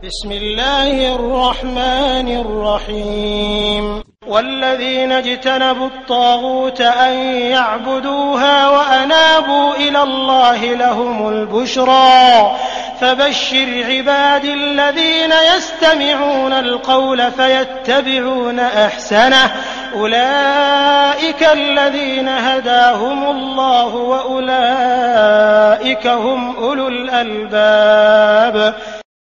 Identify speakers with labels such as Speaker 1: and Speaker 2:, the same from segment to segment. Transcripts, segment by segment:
Speaker 1: بسم الله الرحمن الرحيم والذين اجتنبوا الطاغوت أن يعبدوها وأنابوا إلى الله لهم البشرى فبشر عبادي الذين يستمعون القول فيتبعون أحسنه أولئك الذين هداهم الله وأولئك هم أولو الألباب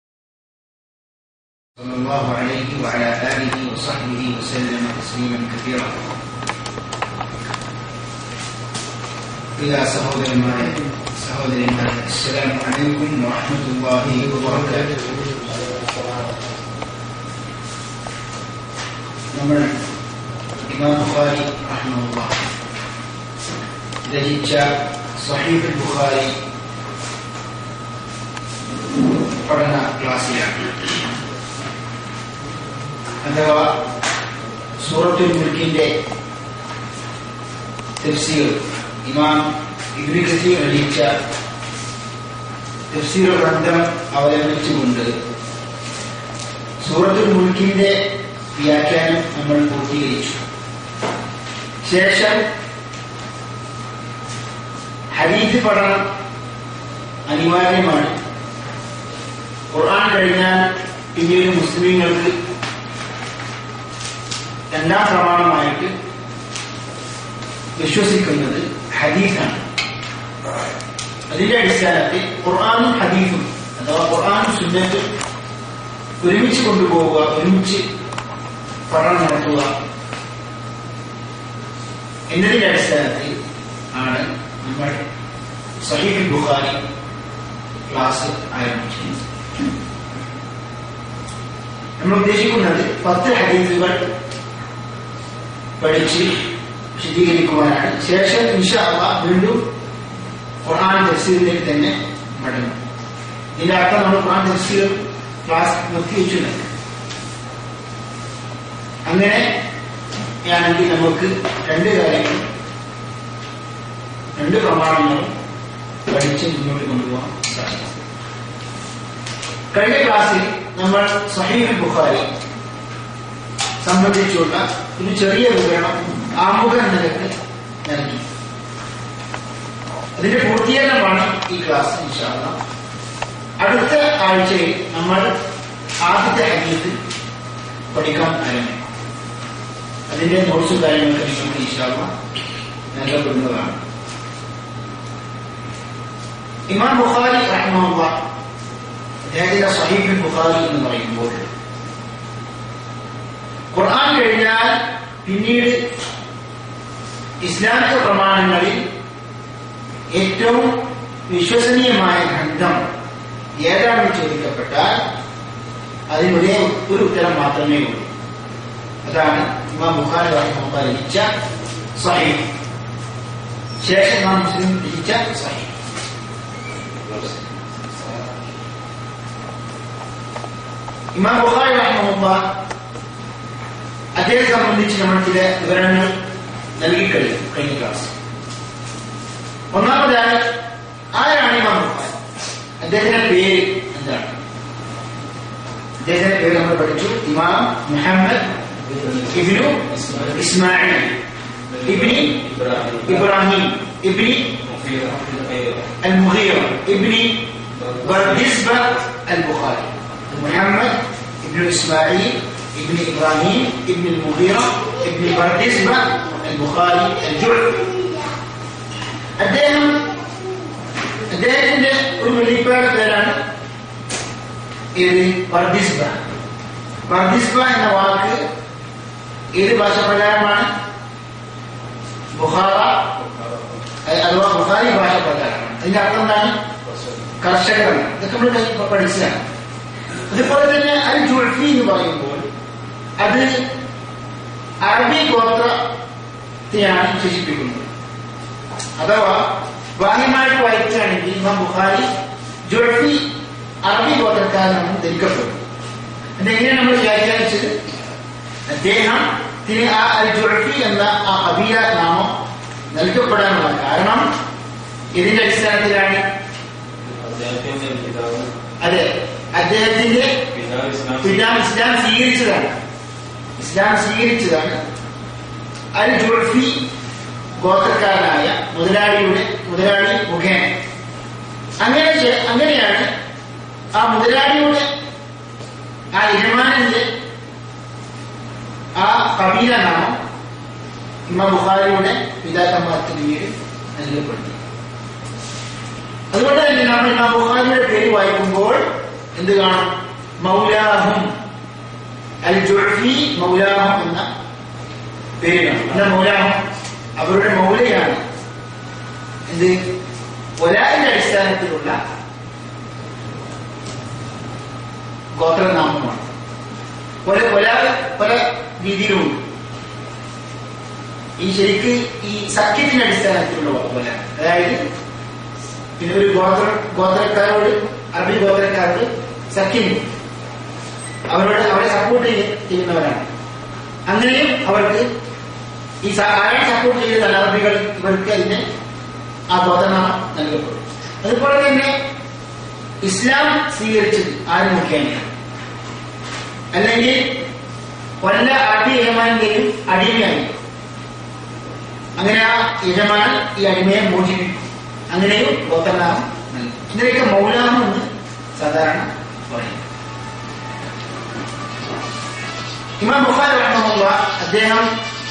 Speaker 2: صلى الله عليه وعلى آله وصحبه وسلم تسليما كثيرا പ്രിയ സഹോദരന്മാരെ സഹോദരന്മാരെ അസ്സലാമു അലൈക്കും വറഹ്മത്തുള്ളാഹി വബറകാതുഹു നമ്മൾ ഇമാം ബുഖാരി റഹ്മത്തുള്ളാഹി രചിച്ച സഹീഹ് ബുഖാരി പഠന ക്ലാസ്സിലാണ് അഥവാ സൂറത്തുൽ മുൽക്കിന്റെ തഫ്സീർ ഇമാം ഇബ്നു കസീർ രചിച്ച തഫ്സീർ ഗ്രന്ഥം അവലംബിച്ചുകൊണ്ട് സൂറത്തുൽ മുൽക്കിന്റെ വ്യാഖ്യാനം നമ്മൾ പൂർത്തീകരിച്ചു ശേഷം ഹദീസ് പഠനം അനിവാര്യമാണ് ഖുർആൻ കഴിഞ്ഞാൽ പിന്നീട് മുസ്ലിങ്ങൾക്ക് രണ്ടാം പ്രമാണമായിട്ട് വിശ്വസിക്കുന്നത് ഹദീസാണ് അതിന്റെ അടിസ്ഥാനത്തിൽ ഖുർആാനും ഹദീസും അഥവാ ഖുർആാനും സുന്നത്തും ഒരുമിച്ച് കൊണ്ടുപോവുക ഒരുമിച്ച് പഠനം നടത്തുക എന്നതിന്റെ അടിസ്ഥാനത്തിൽ ആണ് നമ്മൾ സഹീഫ് ബുഖാരി ക്ലാസ് ആരംഭിക്കുന്നത് നമ്മൾ ഉദ്ദേശിക്കുന്നത് പത്ത് ഹദീസുകൾ പഠിച്ച് വിശദീകരിക്കുവാനാണ് ശേഷം ഇൻഷാള്ള വീണ്ടും ഖുർആൻ തഫ്സീറിലേക്ക് തന്നെ മടങ്ങും ഇതിന്റെ അർത്ഥം നമ്മൾ ഖുർആൻ തഫ്സീർ ക്ലാസ് നിർത്തിവെച്ചിട്ടുണ്ട് അങ്ങനെ ആണെങ്കിൽ നമുക്ക് രണ്ട് കാര്യങ്ങളും രണ്ട് പ്രമാണങ്ങളും പഠിച്ച് മുന്നോട്ട് കൊണ്ടുപോകാൻ സാധിക്കും കഴിഞ്ഞ ക്ലാസ്സിൽ നമ്മൾ സഹീഹ് ബുഖാരി സംബന്ധിച്ചുള്ള ഒരു ചെറിയ വിവരണം ആമുഖ നിലക്ക് നൽകി അതിന്റെ പൂർത്തീകരണമാണ് ഈ ക്ലാസ് ഇൻഷാല്ല അടുത്ത ആഴ്ചയിൽ നമ്മൾ ആദ്യത്തെ ഹദീസ് പഠിക്കാൻ ആരംഭിക്കും അതിന്റെ നോട്ട്സും കാര്യങ്ങളൊക്കെ നിങ്ങൾക്ക് ഇൻഷാല്ല നൽകപ്പെടുന്നതാണ് ഇമാം ബുഖാരി റഹ്മുള്ള അദ്ദേഹത്തിന്റെ സഹീഫ് ബുഖാരി എന്ന് പറയുമ്പോൾ ഖുർആൻ കഴിഞ്ഞാൽ പിന്നീട് ഇസ്ലാമിക പ്രമാണങ്ങളിൽ ഏറ്റവും വിശ്വസനീയമായ ഗ്രന്ഥം ഏതാണെന്ന് ചോദിക്കപ്പെട്ടാൽ അതിനൊരേ ഒരു ഉത്തരം മാത്രമേ ഉള്ളൂ അതാണ് ഇമാം ബുഖാരി റഹിമഹുല്ല രചിച്ച സഹീഫ് ശേഷം ഇമാം മുസ്ലിം രചിച്ച സഹീഫ് ഇമാം ബുഖാരി റഹിമഹുല്ല അദ്ദേഹത്തെ സംബന്ധിച്ച് നമ്മൾ ചില വിവരങ്ങൾ നൽകിക്കഴിഞ്ഞു കഴിഞ്ഞ ക്ലാസ് ഒന്നാമതായി ആരാണ് ഇമാം ബുഖാരി അദ്ദേഹത്തിന്റെ പേര് എന്താണ് അദ്ദേഹത്തിന്റെ പേര് നമ്മൾ പഠിച്ചു ഇമാം മുഹമ്മദ് ഇബ്നു ഇസ്മായിൽ ഇബ്നി ഇബ്രാഹിം ഇബ്നി المغيرة ابن بردزبة البخاري محمد ابن إسماعيل ابن إبراهيم ابن المغيرة ابن بردزبة البخاري الجعفي അദ്ദേഹം അദ്ദേഹത്തിന്റെ ഒരു വെളിപ്പാട് പേരാണ് ഏത് വർദ്ധിസ്ബ വർദ്ധിസ്ബ എന്ന വാക്ക് ഏത് ഭാഷ പ്രകാരമാണ് ബുഹാറ അഥവാ ബുഹാരി ഭാഷ പ്രകാരമാണ് അതിന്റെ അർത്ഥം എന്താണ് കർഷകരാണ് ഇതൊക്കെ നമ്മൾ കൈ പഠിച്ചതാണ് അതുപോലെ തന്നെ അൽ ജുൾഫി എന്ന് പറയുമ്പോൾ അത് അറബി ഗോത്രത്തെയാണ് വിശേഷിപ്പിക്കുന്നത് അഥവാ ബാഹ്യമായിട്ട് വായിക്കുകയാണെങ്കിൽ ഇമാം ബുഖാരി ജുൾഫി അറബി ഗോത്രക്കാരനാണെന്ന് ധരിക്കപ്പെടും അതെങ്ങനെയാണ് നമ്മൾ വ്യാഖ്യാനിച്ചത് അദ്ദേഹം ത്തിന് ആ അൽ ജുൾഫി എന്ന ആ കബീല നാമം നൽകപ്പെടാനുള്ള കാരണം ഇതിന്റെ അടിസ്ഥാനത്തിലാണ്
Speaker 3: അദ്ദേഹത്തിന്റെ പിതാവ്
Speaker 2: അതെ അദ്ദേഹത്തിന്റെ ഇസ്ലാം ഇസ്ലാം സ്വീകരിച്ചതാണ് ഇസ്ലാം സ്വീകരിച്ചതാണ് അൽ ജുൾഫി ഗോത്രക്കാരനായ മുതലാളിയുടെ മുതലാളി മുഖേന അങ്ങനെ ചെ- അങ്ങനെയാണ് ആ മുതലാളിയുടെ ആ യജമാനന്റെ ആ കബീല നാമം ഇമാം ബുഖാരിയുടെ പിതാക്കന്മാർക്ക് പിന്നീട് നൽകപ്പെടുന്നു അതുകൊണ്ട് തന്നെ നമ്മൾ ഇമാം ബുഖാരിയുടെ പേര് വായിക്കുമ്പോൾ എന്ത് കാണും മൗലാഹും അൽ ജുഅഫി മൗലാഹും എന്ന പേര് കാണും എന്താ മൗലാഹും അവരുടെ മൗലയാണ് എന്ത് ഒരാളിന്റെ അടിസ്ഥാനത്തിലുള്ള ഗോത്രനാമമാണ് പല പല പല രീതിയിലുമുണ്ട് ഈ ശരിക്ക് ഈ സഖ്യത്തിന്റെ അടിസ്ഥാനത്തിലുള്ള പോലെ അതായത് പിന്നെ ഒരു ഗോത്ര ഗോത്രക്കാരോട് അറബി ഗോത്രക്കാരോട് സഖ്യം അവരോട് അവരെ സപ്പോർട്ട് ചെയ്യുന്നവരാണ് അങ്ങനെയും അവർക്ക് ഈ സ- ആരെ സപ്പോർട്ട് ചെയ്ത അറബികൾ ഇവർക്ക് അതിന് ആ ഗോത്രനാമം നൽകപ്പെടും അതുപോലെ തന്നെ ഇസ്ലാം സ്വീകരിച്ചത് ആര് മുഖേനയാണ് അല്ലെങ്കിൽ വല്ല അറബി യജമാന്റെയും അടിമയായി അങ്ങനെ ആ യജമാൻ ഈ അടിമയെ മോചിപ്പിക്കും അങ്ങനെയും ഗോത്രനാമം നൽകും ഇതിനൊക്കെ മൗലാമം എന്ന് സാധാരണ പറയും ഇമാം ബുഖാരി റഹ്മഹുള്ള അദ്ദേഹം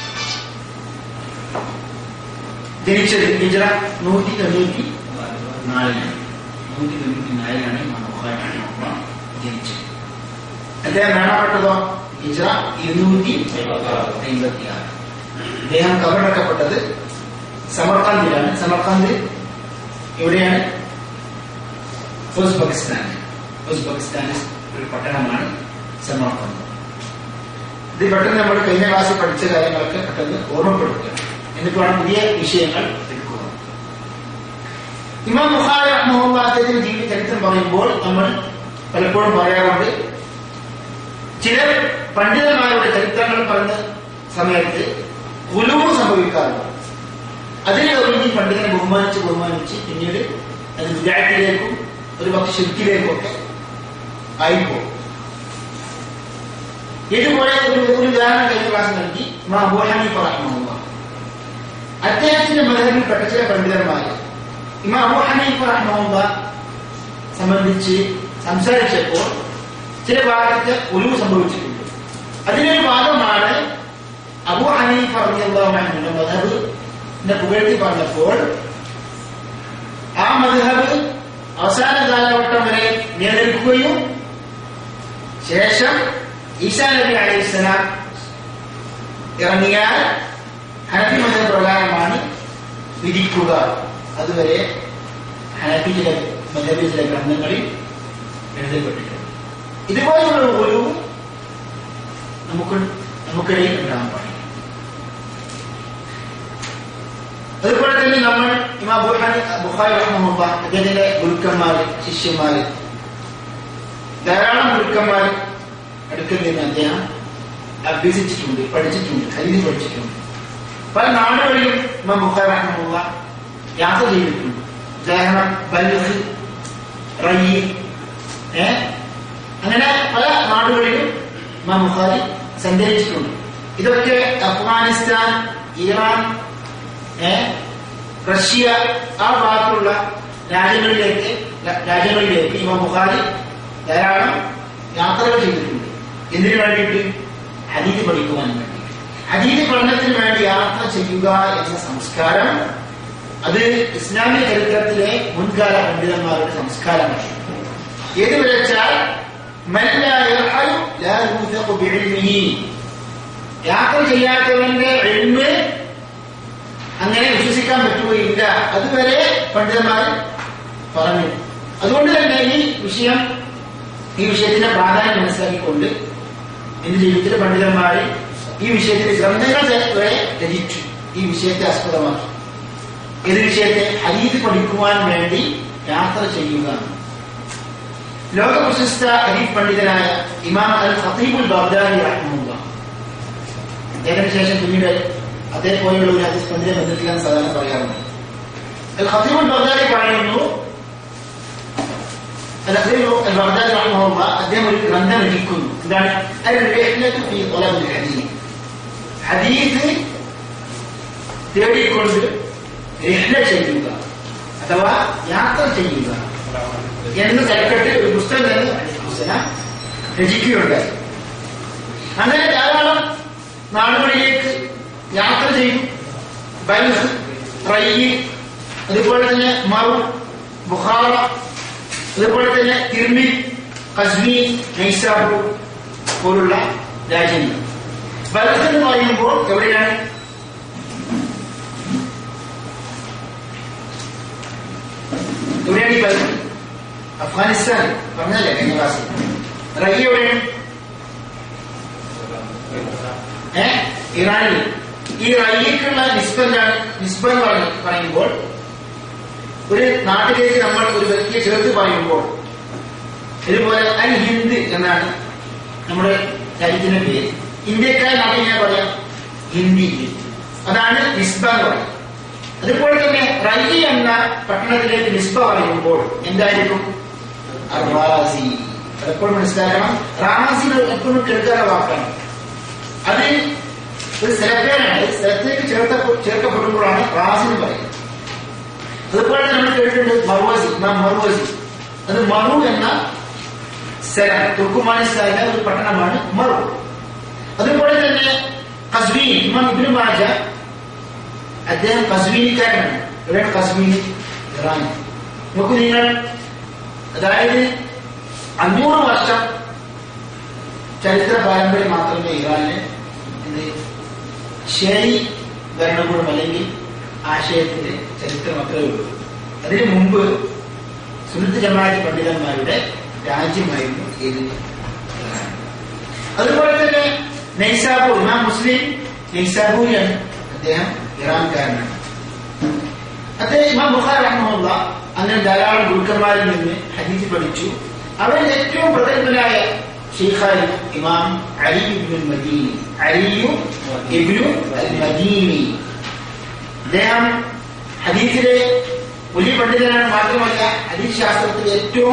Speaker 2: ജനിച്ചത് ഹിജ്റ നൂറ്റി തൊണ്ണൂറ്റി നാലിലാണ് നൂറ്റി തൊണ്ണൂറ്റി നാലിലാണ് ഇമാം ബുഖാരി റഹ്മഹുള്ള ജനിച്ചത് അദ്ദേഹം മരണപ്പെട്ടതോ ഹിജ്റ ഇരുന്നൂറ്റി അമ്പത്തി ആറ് അദ്ദേഹം കബറടക്കപ്പെട്ടത് സമർഖാന്തിലാണ് സമർഖാന്ത് എവിടെയാണ് ഉസ്ബെക്കിസ്ഥാൻ ഉസ്ബെക്കിസ്ഥാനിൽ ഒരു പട്ടണമാണ് സമർഖാന്ത് ഇത് പെട്ടെന്ന് നമ്മൾ കഴിഞ്ഞ ക്ലാസ്സിൽ പഠിച്ച കാര്യങ്ങളൊക്കെ പെട്ടെന്ന് ഓർമ്മപ്പെടുത്തുക എന്നിട്ട് വേണം പുതിയ വിഷയങ്ങൾ എടുക്കുക ഇമാം ബുഖാരി റഹ്മുള്ള അദ്ദേഹത്തിന്റെ ജീവിത ചരിത്രം പറയുമ്പോൾ നമ്മൾ പലപ്പോഴും പറയാറുണ്ട് ചില പണ്ഡിതന്മാരുടെ ചരിത്രങ്ങൾ പറഞ്ഞ സമയത്ത് ഉലുവ് സംഭവിക്കാറുണ്ട് അതിനെ ഒരു പണ്ഡിതനെ ബഹുമാനിച്ച് ബഹുമാനിച്ച് പിന്നീട് അത് വിദ്യാർത്ഥിയിലേക്കും ഒരു പക്ഷെ ശുദ്ധിയിലേക്കും ഒക്കെ ആയിപ്പോകും ഇതുപോലെ ഒരു ഒരു ഉദാഹരണം കഴിഞ്ഞ ക്ലാസ് നൽകി ഇമാം അബൂ ഹനീഫ റഹ്മഹുല്ലാ അദ്ദേഹത്തിന്റെ മതത്തിൽപ്പെട്ട ചില പണ്ഡിതന്മാർ ഇമാം അബൂ ഹനീഫ റഹ്മഹുല്ലാ സംബന്ധിച്ച് സംസാരിച്ചപ്പോൾ ചില ഭാഗത്ത് ഒലിവ് സംഭവിച്ചിട്ടുണ്ട് അതിനൊരു ഭാഗമാണ് അബൂ ഹനീഫ റളിയല്ലാഹു അൻഹുവിന്റെ മദ്ഹബ് പുകഴ്ത്തി പറഞ്ഞപ്പോൾ ആ മദ്ഹബ് അവസാന കാലഘട്ടം വരെ നിലനിൽക്കുകയും ശേഷം ഈസാ നബി അലൈഹിസ്സലാം ഇറങ്ങിയാൽ ഹനഫി മത പ്രകാരമാണ് വിധിക്കുക അതുവരെ ഹനഫി ചില മതബി ചില ഗ്രന്ഥങ്ങളിൽ എഴുതപ്പെട്ടിട്ടുണ്ട് ഇതുപോലുള്ള ഒരു നമുക്ക് നമുക്കിടയിൽ ഉണ്ടാകാൻ പാടില്ല അതുപോലെ തന്നെ നമ്മൾ ഇമാം ബുഹാനി ബുഖാരി റഹ്മഹുള്ള അദ്ദേഹത്തിന്റെ ഗുരുക്കന്മാര് ശിഷ്യന്മാര് ധാരാളം ഗുരുക്കന്മാർ അടുക്കൽ നിന്ന് അദ്ദേഹം അഭ്യസിച്ചിട്ടുണ്ട് പഠിച്ചിട്ടുണ്ട് ഹരിതി പഠിച്ചിട്ടുണ്ട് പല നാടുകളിലും ഇമാം ബുഖാരി റഹ്മഹുള്ള യാത്ര ചെയ്തിട്ടുണ്ട് ഉദാഹരണം ബൽഹ് റയ്യി ഏ അങ്ങനെ പല നാടുകളിലും ഇമാം ബുഖാരി സഞ്ചരിച്ചിട്ടുണ്ട് ഇതൊക്കെ അഫ്ഗാനിസ്ഥാൻ ഇറാൻ ഏ റഷ്യ ആ ഭാഗത്തുള്ള രാജ്യങ്ങളിലേക്ക് രാജ്യങ്ങളിലേക്ക് ഇമാം ബുഖാരി ധാരാളം യാത്രകൾ ചെയ്തിട്ടുണ്ട് എന്തിനു വേണ്ടിയിട്ട് ഹദീദ് പഠിക്കുവാൻ വേണ്ടി ഹദീദ് പഠനത്തിന് വേണ്ടി യാത്ര ചെയ്യുക എന്ന സംസ്കാരം അത് ഇസ്ലാമിക ചരിത്രത്തിലെ മുൻകാല പണ്ഡിതന്മാരുടെ സംസ്കാരമാണ് ഏത് വെച്ചാൽ യാത്ര ചെയ്യാത്തവന്റെ എഴുന്ന് അങ്ങനെ വിശ്വസിക്കാൻ പറ്റുകയില്ല അതുവരെ പണ്ഡിതന്മാർ പറഞ്ഞു അതുകൊണ്ട് തന്നെ ഈ വിഷയം ഈ വിഷയത്തിന്റെ പ്രാധാന്യം മനസ്സിലാക്കിക്കൊണ്ട് എന്റെ ജീവിതത്തിലെ പണ്ഡിതന്മാര് ഈ വിഷയത്തിൽ ഗ്രന്ഥങ്ങൾ വരെ രചിച്ചു ഈ വിഷയത്തെ ആസ്പദമാക്കി ഏത് വിഷയത്തെ ഹരീത് പഠിക്കുവാൻ വേണ്ടി യാത്ര ചെയ്യുക ലോക പ്രശസ്ത ഹരീഫ് പണ്ഡിതനായ ഇമാം അൽ ഖത്തീബുൽ ബാഗ്ദാദി റഹ്മുള്ള അദ്ദേഹത്തിന് ശേഷം പിന്നീട് അതേപോലെയുള്ള ഒരു ഹദീസ് പണ്ഡിതൻ ബന്ധത്തിക്കാൻ സാധാരണ പറയാറുണ്ട് അൽ ഖത്തീബുൽ ബാഗ്ദാദി പറയുന്നു ബഗ്ദാദ് റഹ്മഹുള്ള അദ്ദേഹം ഒരു ഗ്രന്ഥം രചിക്കുന്നു എന്താണ് അൽ-റിഹ്ലത്തു ഫീ ത്വലബിൽ ഹദീസ് ഹദീസ് തേടിക്കൊണ്ട് രഹ്ല ചെയ്യുക അഥവാ യാത്ര ചെയ്യുക എന്ന് തലക്കെട്ട് ഒരു പുസ്തകം തന്നെ അലൈഹിസ്സലാം രചിക്കുകയുണ്ടായി അങ്ങനെ ധാരാളം നാടുകളിലേക്ക് യാത്ര ചെയ്തു ബൽഹ് റയ്യ് അതുപോലെ തന്നെ മറു ബുഖാറ അതുപോലെ തന്നെ തിരുമി കസ്മി നൈസാബൂർ പോലുള്ള രാജ്യങ്ങൾ ബൽഹ് എന്ന് പറയുമ്പോൾ എവിടെയാണ് എവിടെയാണ് ഈ ബൽഹ് അഫ്ഗാനിസ്ഥാൻ പറഞ്ഞല്ലേ കഴിഞ്ഞ ക്ലാസ്സിൽ റയ്യ എവിടെയാണ് ഏ ഇറാനിൽ ഈ റയ്യക്കുള്ള നിസ്ബന്ധാണ് നിസ്ബ എന്ന് പറയ- പറയുമ്പോൾ ഒരു നാട്ടിലേക്ക് നമ്മൾ ഒരു വ്യക്തിയെ ചേർത്ത് പറയുമ്പോൾ ഇതുപോലെ അൽ ഹിന്ദ് എന്നാണ് നമ്മുടെ രാജ്യത്തിന്റെ പേര് ഇന്ത്യക്കാർ നാട്ടിൽ ഞാൻ പറയാം ഹിന്ദി അതാണ് നിസ്ബ എന്ന് പറയുന്നത് അതുപോലെ തന്നെ റയ്യ എന്ന പട്ടണത്തിലേക്ക് നിസ്ബ പറയുമ്പോൾ എന്തായിരിക്കും റാസി എപ്പോഴും മനസ്സിലാക്കണം റാസി എപ്പോഴും കേൾക്കാത്ത വാക്കാണ് അത് ഒരു സ്ഥലപ്പേരാണ് അത് സ്ഥലത്തേക്ക് ചേർത്ത ചേർക്കപ്പെടുമ്പോഴാണ് റാസി എന്ന് പറയുന്നത് അതുപോലെ തന്നെ നമ്മൾ കേട്ടിട്ടുണ്ട് മറുവസി ഇമാം മറുവസി അത് മറു എന്ന സ്ഥലം തുർക്കുമാനിസ്ഥാനിലെ ഒരു പട്ടണമാണ് മറു അതുപോലെ തന്നെ കസ്ബീൻ ഇമാം ഇബ്നു മാജ അദ്ദേഹം കസ്ബീനിക്കാരനാണ് എവിടെയാണ് കസ്ബീൻ ഇറാൻ നോക്കൂ നിങ്ങൾ അതായത് അഞ്ഞൂറ് വർഷം ചരിത്ര പാരമ്പര്യം മാത്രമേ ഇറാനിന് എന്ത് ശരി ഭരണകൂടം അല്ലെങ്കിൽ ആശയത്തിന്റെ ചരിത്രം മാത്രമേ ഉള്ളൂ അതിനു മുമ്പ് സുന്നത്ത് ജമാഅത്ത് പണ്ഡിതന്മാരുടെ രാജ്യമായിരുന്നു ഇത് ഇറാൻ. അതുപോലെ തന്നെ നൈസാബൂർ ഇമാം മുസ്ലിം നൈസാബൂരിയാണ് അദ്ദേഹം ഇറാൻകാരനാണ് അദ്ദേഹം ഇമാം ബുഖാർ റഹ്മുള്ള അങ്ങനെ ധാരാളം ഗുരുക്കന്മാരിൽ നിന്ന് ഹദീസ് പഠിച്ചു അവരിൽ ഏറ്റവും പ്രഗത്ഭനായ ഷെയ്ഖായി ഇമാം അലി ഇബ്നുൽ മദീനി അലിയു ഇബ്നു അൽ മദീനി അദ്ദേഹം ഹദീസിലെ വലിയ പണ്ഡിതനാണ് മാത്രമല്ല ഹദീസ് ശാസ്ത്രത്തിലെ ഏറ്റവും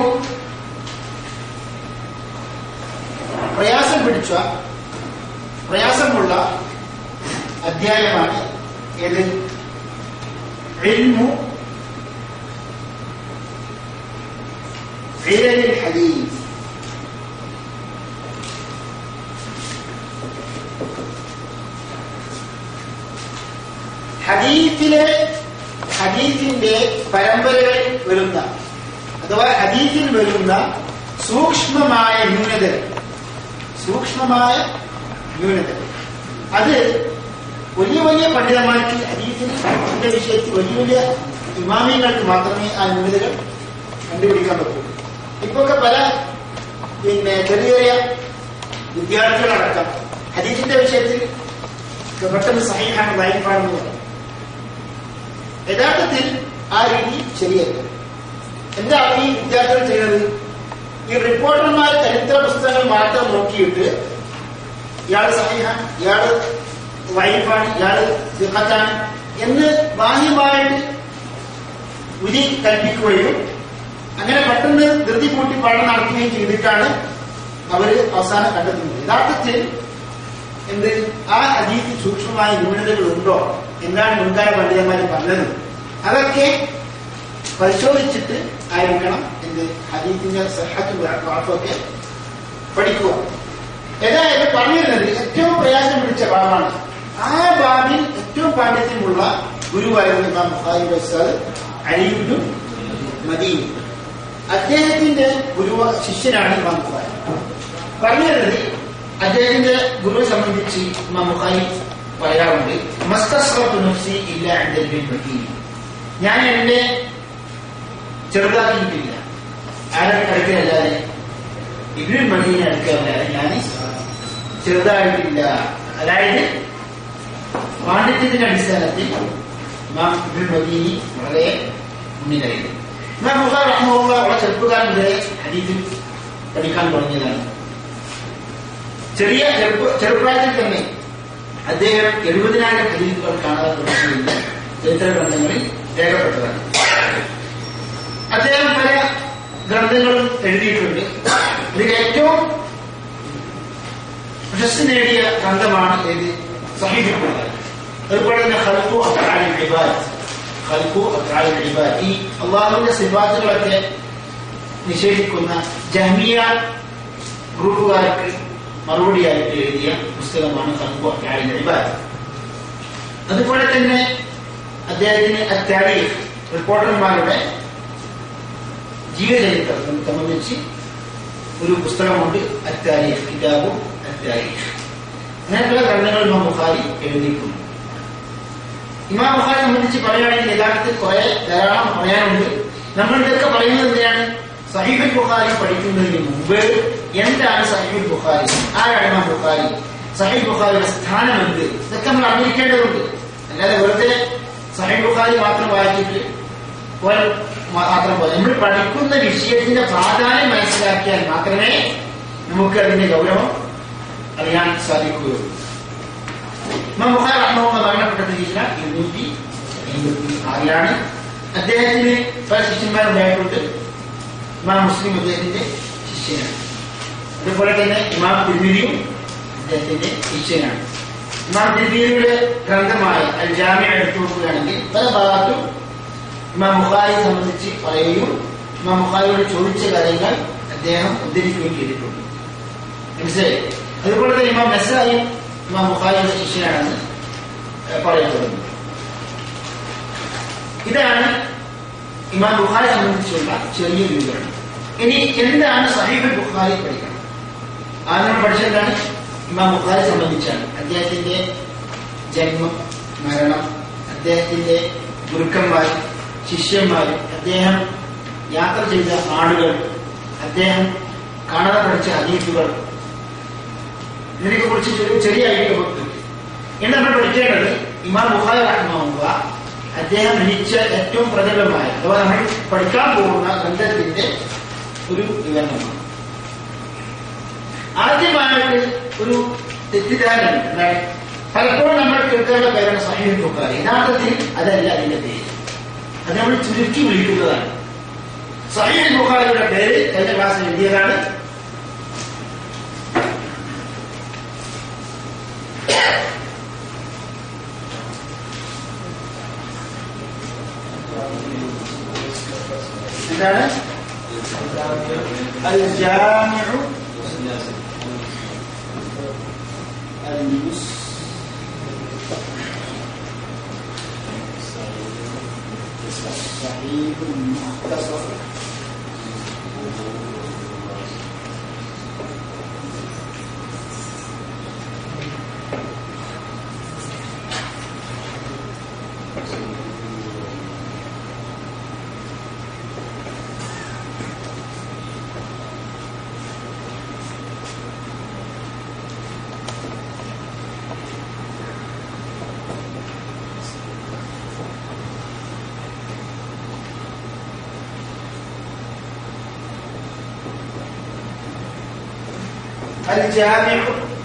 Speaker 2: പ്രയാസം പിടിച്ച പ്രയാസമുള്ള അധ്യായമാണ് ഏത് علم علل الحديث ഹദീസിലെ ഹദീസിന്റെ പരമ്പരകൾ വരുന്ന അഥവാ ഹദീസിൽ വരുന്ന സൂക്ഷ്മമായ ന്യൂനതകൾ സൂക്ഷ്മമായ ന്യൂനതകൾ അത് വലിയ വലിയ പണ്ഡിതന്മാർക്ക് ഹദീസിന്റെ വിഷയത്തിൽ വലിയ വലിയ ഇമാമിങ്ങൾക്ക് മാത്രമേ ആ ന്യൂനതകൾ കണ്ടുപിടിക്കാൻ പറ്റൂ ഇപ്പൊക്കെ പല പിന്നെ ചെറിയ ചെറിയ വിദ്യാർത്ഥികളടക്കം ഹദീസിന്റെ വിഷയത്തിൽ പെട്ടെന്ന് സഹിഹാണ് വൈഫാണെന്ന് പറയും യഥാർത്ഥത്തിൽ ആ രീതി ശരിയല്ല എന്താണ് ഈ വിദ്യാർത്ഥികൾ ചെയ്യുന്നത് ഈ റിപ്പോർട്ടർമാർ ചരിത്ര പുസ്തകങ്ങൾ മാത്രം നോക്കിയിട്ട് ഇയാള് സഹിഹാൻ ഇയാള് വൈഫാണ് ഇയാള് സിഹത്താണ് എന്ന് ബാഹ്യമായിട്ട് വിധി കൽപ്പിക്കുകയും അങ്ങനെ പെട്ടെന്ന് ധൃതി കൂട്ടി പഠനം നടത്തുകയും ചെയ്തിട്ടാണ് അവര് അവസാനം കണ്ടെത്തുന്നത് യഥാർത്ഥത്തിൽ എന്ത് ആ അതീതി സൂക്ഷ്മമായ ന്യൂനതകൾ ഉണ്ടോ എന്താണ് മുൻകാല പണ്ഡിതന്മാർ പറഞ്ഞത് അതൊക്കെ പരിശോധിച്ചിട്ട് ആയിരിക്കണം എന്ത് ഹദീത്തിന്റെ സഹത്തും വാക്കൊക്കെ പഠിക്കുക ഏതായാലും പറഞ്ഞിരുന്നത് ഏറ്റവും പ്രയാസം പിടിച്ച ഭാഗമാണ് ആ ഭാഗിൽ ഏറ്റവും പാണ്ഡിത്യമുള്ള ഗുരുവായിരുന്നു ഇമാം ബുഖാരി ഉസ്താദ് അലിയുദ്ദും മദീൻ അദ്ദേഹത്തിന്റെ ഗുരു ശിഷ്യനാണ് ഇമാം ബുഖാരി പറഞ്ഞിരുന്നത് അദ്ദേഹത്തിന്റെ ഗുരുവിനെ സംബന്ധിച്ച് ഇമാം ബുഖാരി പറയാറുണ്ട് മസ്തസ്റത്തു നഫ്സി ഇല്ല അൻദൽ ബിൻ മദീൻ ഞാൻ എന്നെ ചെറുതാക്കിയിട്ടില്ല ആരെ അടുക്കലല്ലാതെ ഇബ്നുൽ മദീന അടുക്കലല്ലാതെ ഞാൻ ചെറുതായിട്ടില്ല അതായത് പാണ്ഡിത്യത്തിന്റെ അടിസ്ഥാനത്തിൽ ഇമാം ഇബ്നുൽ മദീനി വളരെ മുന്നിലായിരുന്നു ഇമാം ബുഖാരി റഹ്മഹുള്ള വളരെ ചെറുപ്പക്കാരൻ വരെ ഹദീസിൽ പഠിക്കാൻ തുടങ്ങിയതാണ് ചെറിയ ചെറുപ്പ ചെറുപ്രായത്തിൽ തന്നെ അദ്ദേഹം എഴുപതിനായിരം ഹദീസുകൾ കാണാൻ തുടങ്ങിയില്ല ചരിത്ര ഗ്രന്ഥങ്ങളിൽ രേഖപ്പെട്ടതാണ് അദ്ദേഹം പല ഗ്രന്ഥങ്ങളും എഴുതിയിട്ടുണ്ട് ഇതിൽ ഏറ്റവും പ്രശസ്തി നേടിയ ഗ്രന്ഥമാണ് ഏത് സഹീഹ് ബുഖാരി അതുപോലെ തന്നെ ഖൽഖു അഫ്ആലിൽ ഇബാദ് ഖൽഖു അഫ്ആലിൽ ഇബാദ് ഈ അള്ളാഹുവിന്റെ സിഫാത്തുകളൊക്കെ നിഷേധിക്കുന്ന ജഹ്മിയ ഗ്രൂപ്പുകാർക്ക് മറുപടിയായിട്ട് എഴുതിയ പുസ്തകമാണ് ഖൽഖു അഫ്ആലിൽ ഇബാദ് അതുപോലെ തന്നെ അദ്ദേഹത്തിന് അത്യാരീഫ് റിപ്പോർട്ടർമാരുടെ ജീവചരിത്രം സംബന്ധിച്ച് ഒരു പുസ്തകമുണ്ട് അത്യാരീഫ് കിതാബും അത്യാരീഫ് അങ്ങനെയുള്ള ഗ്രന്ഥങ്ങൾ ഇമാം ബുഖാരി എഴുതിയിട്ടുണ്ട് ഇമാം ബുഖാരി സംബന്ധിച്ച് പറയുകയാണെങ്കിൽ യഥാർത്ഥത്തിൽ കുറെ ധാരാളം പറയാനുണ്ട് നമ്മൾ ഇതൊക്കെ പറയുന്നത് എന്തിനാണ് സഹീബുൽ ബുഖാരി പഠിക്കുന്നതിന് മുമ്പ് എന്താണ് സഹീബുൽ ബുഖാരി ആരാണ് ഇമാം ബുഖാരി സഹീബ് ബുഖാരിയുടെ സ്ഥാനം എന്ത് ഇതൊക്കെ നമ്മൾ അറിഞ്ഞിരിക്കേണ്ടതുണ്ട് അല്ലാതെ വെറുതെ സഹീബ് ബുഖാരി മാത്രം വായിച്ചിട്ട് പോയാൽ മാത്രം പോലെ നമ്മൾ പഠിക്കുന്ന വിഷയത്തിന്റെ പ്രാധാന്യം മനസ്സിലാക്കിയാൽ മാത്രമേ നമുക്ക് അതിന്റെ ഗൗരവം അറിയാൻ സാധിക്കുകയുള്ളൂ ഇമാം ബുഖാരി റഹ്മഹുള്ള മരണപ്പെട്ടത് ഹിജ്റ ഇരുന്നൂറ്റി അയ്മ്പത്തി ആറിലാണ് അദ്ദേഹത്തിന് പല ശിഷ്യന്മാരുണ്ടായിട്ടുണ്ട് ഇമാം മുസ്ലിം അദ്ദേഹത്തിന്റെ ശിഷ്യനാണ് അതുപോലെ തന്നെ ഇമാം തിരുമിരിയും അദ്ദേഹത്തിന്റെ ശിഷ്യനാണ് ഇമാം തിരുമിരിയുടെ ഗ്രന്ഥമായ അൽ ജാമ്യ എടുത്തു നോക്കുകയാണെങ്കിൽ പല ഭാഗത്തും ഇമാം ബുഖാരിയെ സംബന്ധിച്ച് പറയുകയും ഇമാം ബുഖാരിയോട് ചോദിച്ച കാര്യങ്ങൾ അദ്ദേഹം ഉദ്ധരിക്കുകയും ചെയ്തിട്ടുണ്ട് മനസ്സിലായി അതുപോലെ തന്നെ ഇമാം നസായും ഇമാം ബുഖാരിയുടെ ശിഷ്യനാണെന്ന് പറയപ്പെടുന്നു ഇതാണ് ഇമാം ബുഖാരി സംബന്ധിച്ചുള്ള ചെറിയ വിവരണം ഇനി എന്താണ് സഹീബ് ബുഖാരി പഠിക്കണം ആദ്യം പഠിച്ചെന്താണ് ഇമാം ബുഖാരി സംബന്ധിച്ചാണ് അദ്ദേഹത്തിന്റെ ജന്മം മരണം അദ്ദേഹത്തിന്റെ ഗുരുക്കന്മാർ ശിഷ്യന്മാർ അദ്ദേഹം യാത്ര ചെയ്ത ആളുകൾ അദ്ദേഹം കാണാതെ പഠിച്ച ഹദീഫുകൾ ഇതിനെ കുറിച്ച് ചെറിയ ചെറിയ ഐഡിയ കൊടുത്തു ഇനി നമ്മൾ പഠിക്കേണ്ടത് ഇമാം ബുഖാരി റഹ്മുള്ള അദ്ദേഹം രചിച്ച ഏറ്റവും പ്രബലമായ അഥവാ നമ്മൾ പഠിക്കാൻ പോകുന്ന ഗ്രന്ഥത്തിന്റെ ഒരു വിവരണമാണ് ആദ്യമായിട്ട് ഒരു തെറ്റിദ്ധാരണ എന്താണ് പലപ്പോഴും നമ്മൾ കേൾക്കേണ്ട പേരാണ് സഹീഹ് ബുഖാരി യഥാർത്ഥത്തിൽ അതല്ല അതിന്റെ പേര് അത് നമ്മൾ ചുരുക്കി വിളിക്കുന്നതാണ് സഹീഹ് ബുഖാരിയുടെ പേര് കഴിഞ്ഞ ക്ലാസ്സിൽ എഴുതിയതാണ് എന്താണ് അൽ ജാമിഉ المس الصحيح المختصر الجامع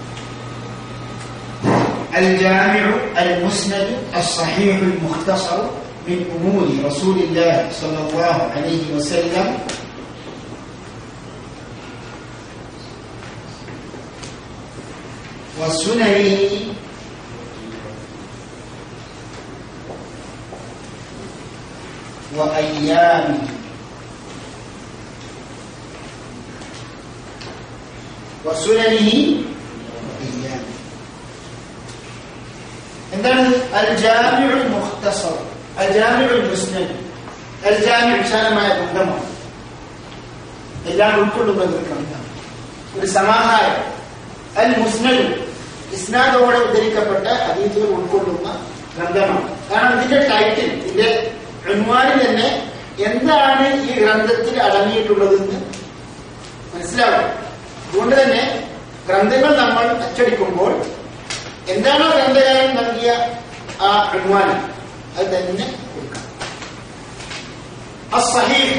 Speaker 2: الجامع المسند الصحيح المختصر من أمور رسول الله صلى الله عليه وسلم وسننه وأيامه وسننه وأيامه എന്താണ് അൽ ജാമിഉൽ മുഖ്തസർ അൽ ജാമിഉൽ മുസ്നദ് അൽ ജാമി വിശാലമായ ഗ്രന്ഥമാണ് എല്ലാം ഉൾക്കൊള്ളുന്ന ഒരു ഗ്രന്ഥം ഒരു സമാഹാരം അൽ മുസ്നദ് ഇസ്നാദോടെ ഉദ്ധരിക്കപ്പെട്ട അതീതുകൾ ഉൾക്കൊള്ളുന്ന ഗ്രന്ഥമാണ് കാരണം ഇതിന്റെ ടൈറ്റിൽ ഇതിന്റെ ഉന്മാനിൽ തന്നെ എന്താണ് ഈ ഗ്രന്ഥത്തിൽ അടങ്ങിയിട്ടുള്ളതെന്ന് മനസ്സിലാവും അതുകൊണ്ട് തന്നെ ഗ്രന്ഥങ്ങൾ നമ്മൾ അച്ചടിക്കുമ്പോൾ എന്താണോ ഗ്രന്ഥകാരൻ നൽകിയ ആ ഉന്മാനം അത് തന്നെ കൊടുക്കാം അസഹീഹ്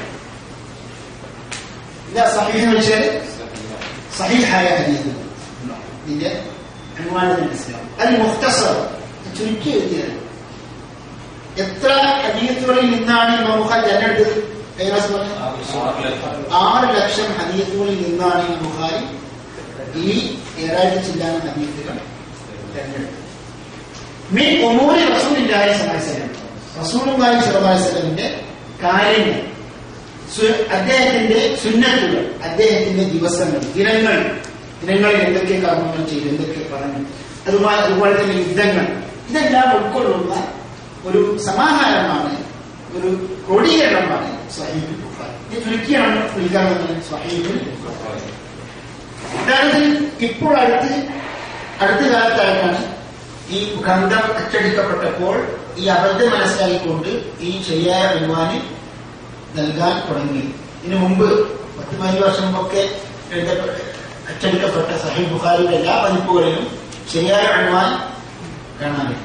Speaker 2: എന്താ സഹീഹ് എന്ന് വെച്ചാൽ സഹീഹായ ഹദീസ് ഇതിന്റെ ഉന്മാനത്തിന് മനസ്സിലാവും അത് മുഖ്തസർ ചുരുക്കി എഴുതിയത് എത്ര ഹദീസുകളിൽ നിന്നാണ് ഈ മമുഖ ജനെടുത്തത് ഏകദേശം പറഞ്ഞേ? ആറ് ലക്ഷം ഹദീസുകളിൽ നിന്നാണ് ഈ ബുഹാരി ഈ ഏഴായിരത്തി ചില്ലാന ഹദീസുകൾ തെരഞ്ഞെടുത്തത് മീൻ ഒമൂരി റസൂലില്ലാഹി സമാസനം റസൂലുള്ളാഹി സ്വല്ലല്ലാഹി അലൈഹി വസല്ലമിന്റെ കാര്യങ്ങൾ സു- അദ്ദേഹത്തിന്റെ സുന്നത്തുകൾ അദ്ദേഹത്തിന്റെ ദിവസങ്ങൾ ദിനങ്ങൾ ദിനങ്ങളിൽ എന്തൊക്കെ കർമ്മങ്ങൾ ചെയ്തു എന്തൊക്കെ പറഞ്ഞു അതുമായി അതുപോലെ തന്നെ യുദ്ധങ്ങൾ ഇതെല്ലാം ഉൾക്കൊള്ളുന്ന ഒരു സമാഹാരമാണ് ഒരു ക്രോഡീകരണമാണ് സ്വഹീബുൽ ബുഖാരി ഇത് ചുരുക്കിയാണ് വിളിക്കാവുന്നത് സ്വഹീബുൽ ബുഖാരി ഉദാഹരണത്തിന് ഇപ്പോൾ അടുത്ത് അടുത്ത കാലത്തായിട്ടാണ് ഈ ഗ്രന്ഥം അച്ചടിക്കപ്പെട്ടപ്പോൾ ഈ അബദ്ധം മനസ്സിലാക്കിക്കൊണ്ട് ഈ ശരിയായ വിമാന് നൽകാൻ തുടങ്ങി ഇതിനു മുമ്പ് പത്ത് പതിനഞ്ച് വർഷം മുമ്പൊക്കെ എഴുതപ്പെട്ട അച്ചടിക്കപ്പെട്ട സഹീബ് ബുഖാരിയുടെ എല്ലാ പതിപ്പുകളിലും ശരിയായ അൺവാൻ കാണാനില്ല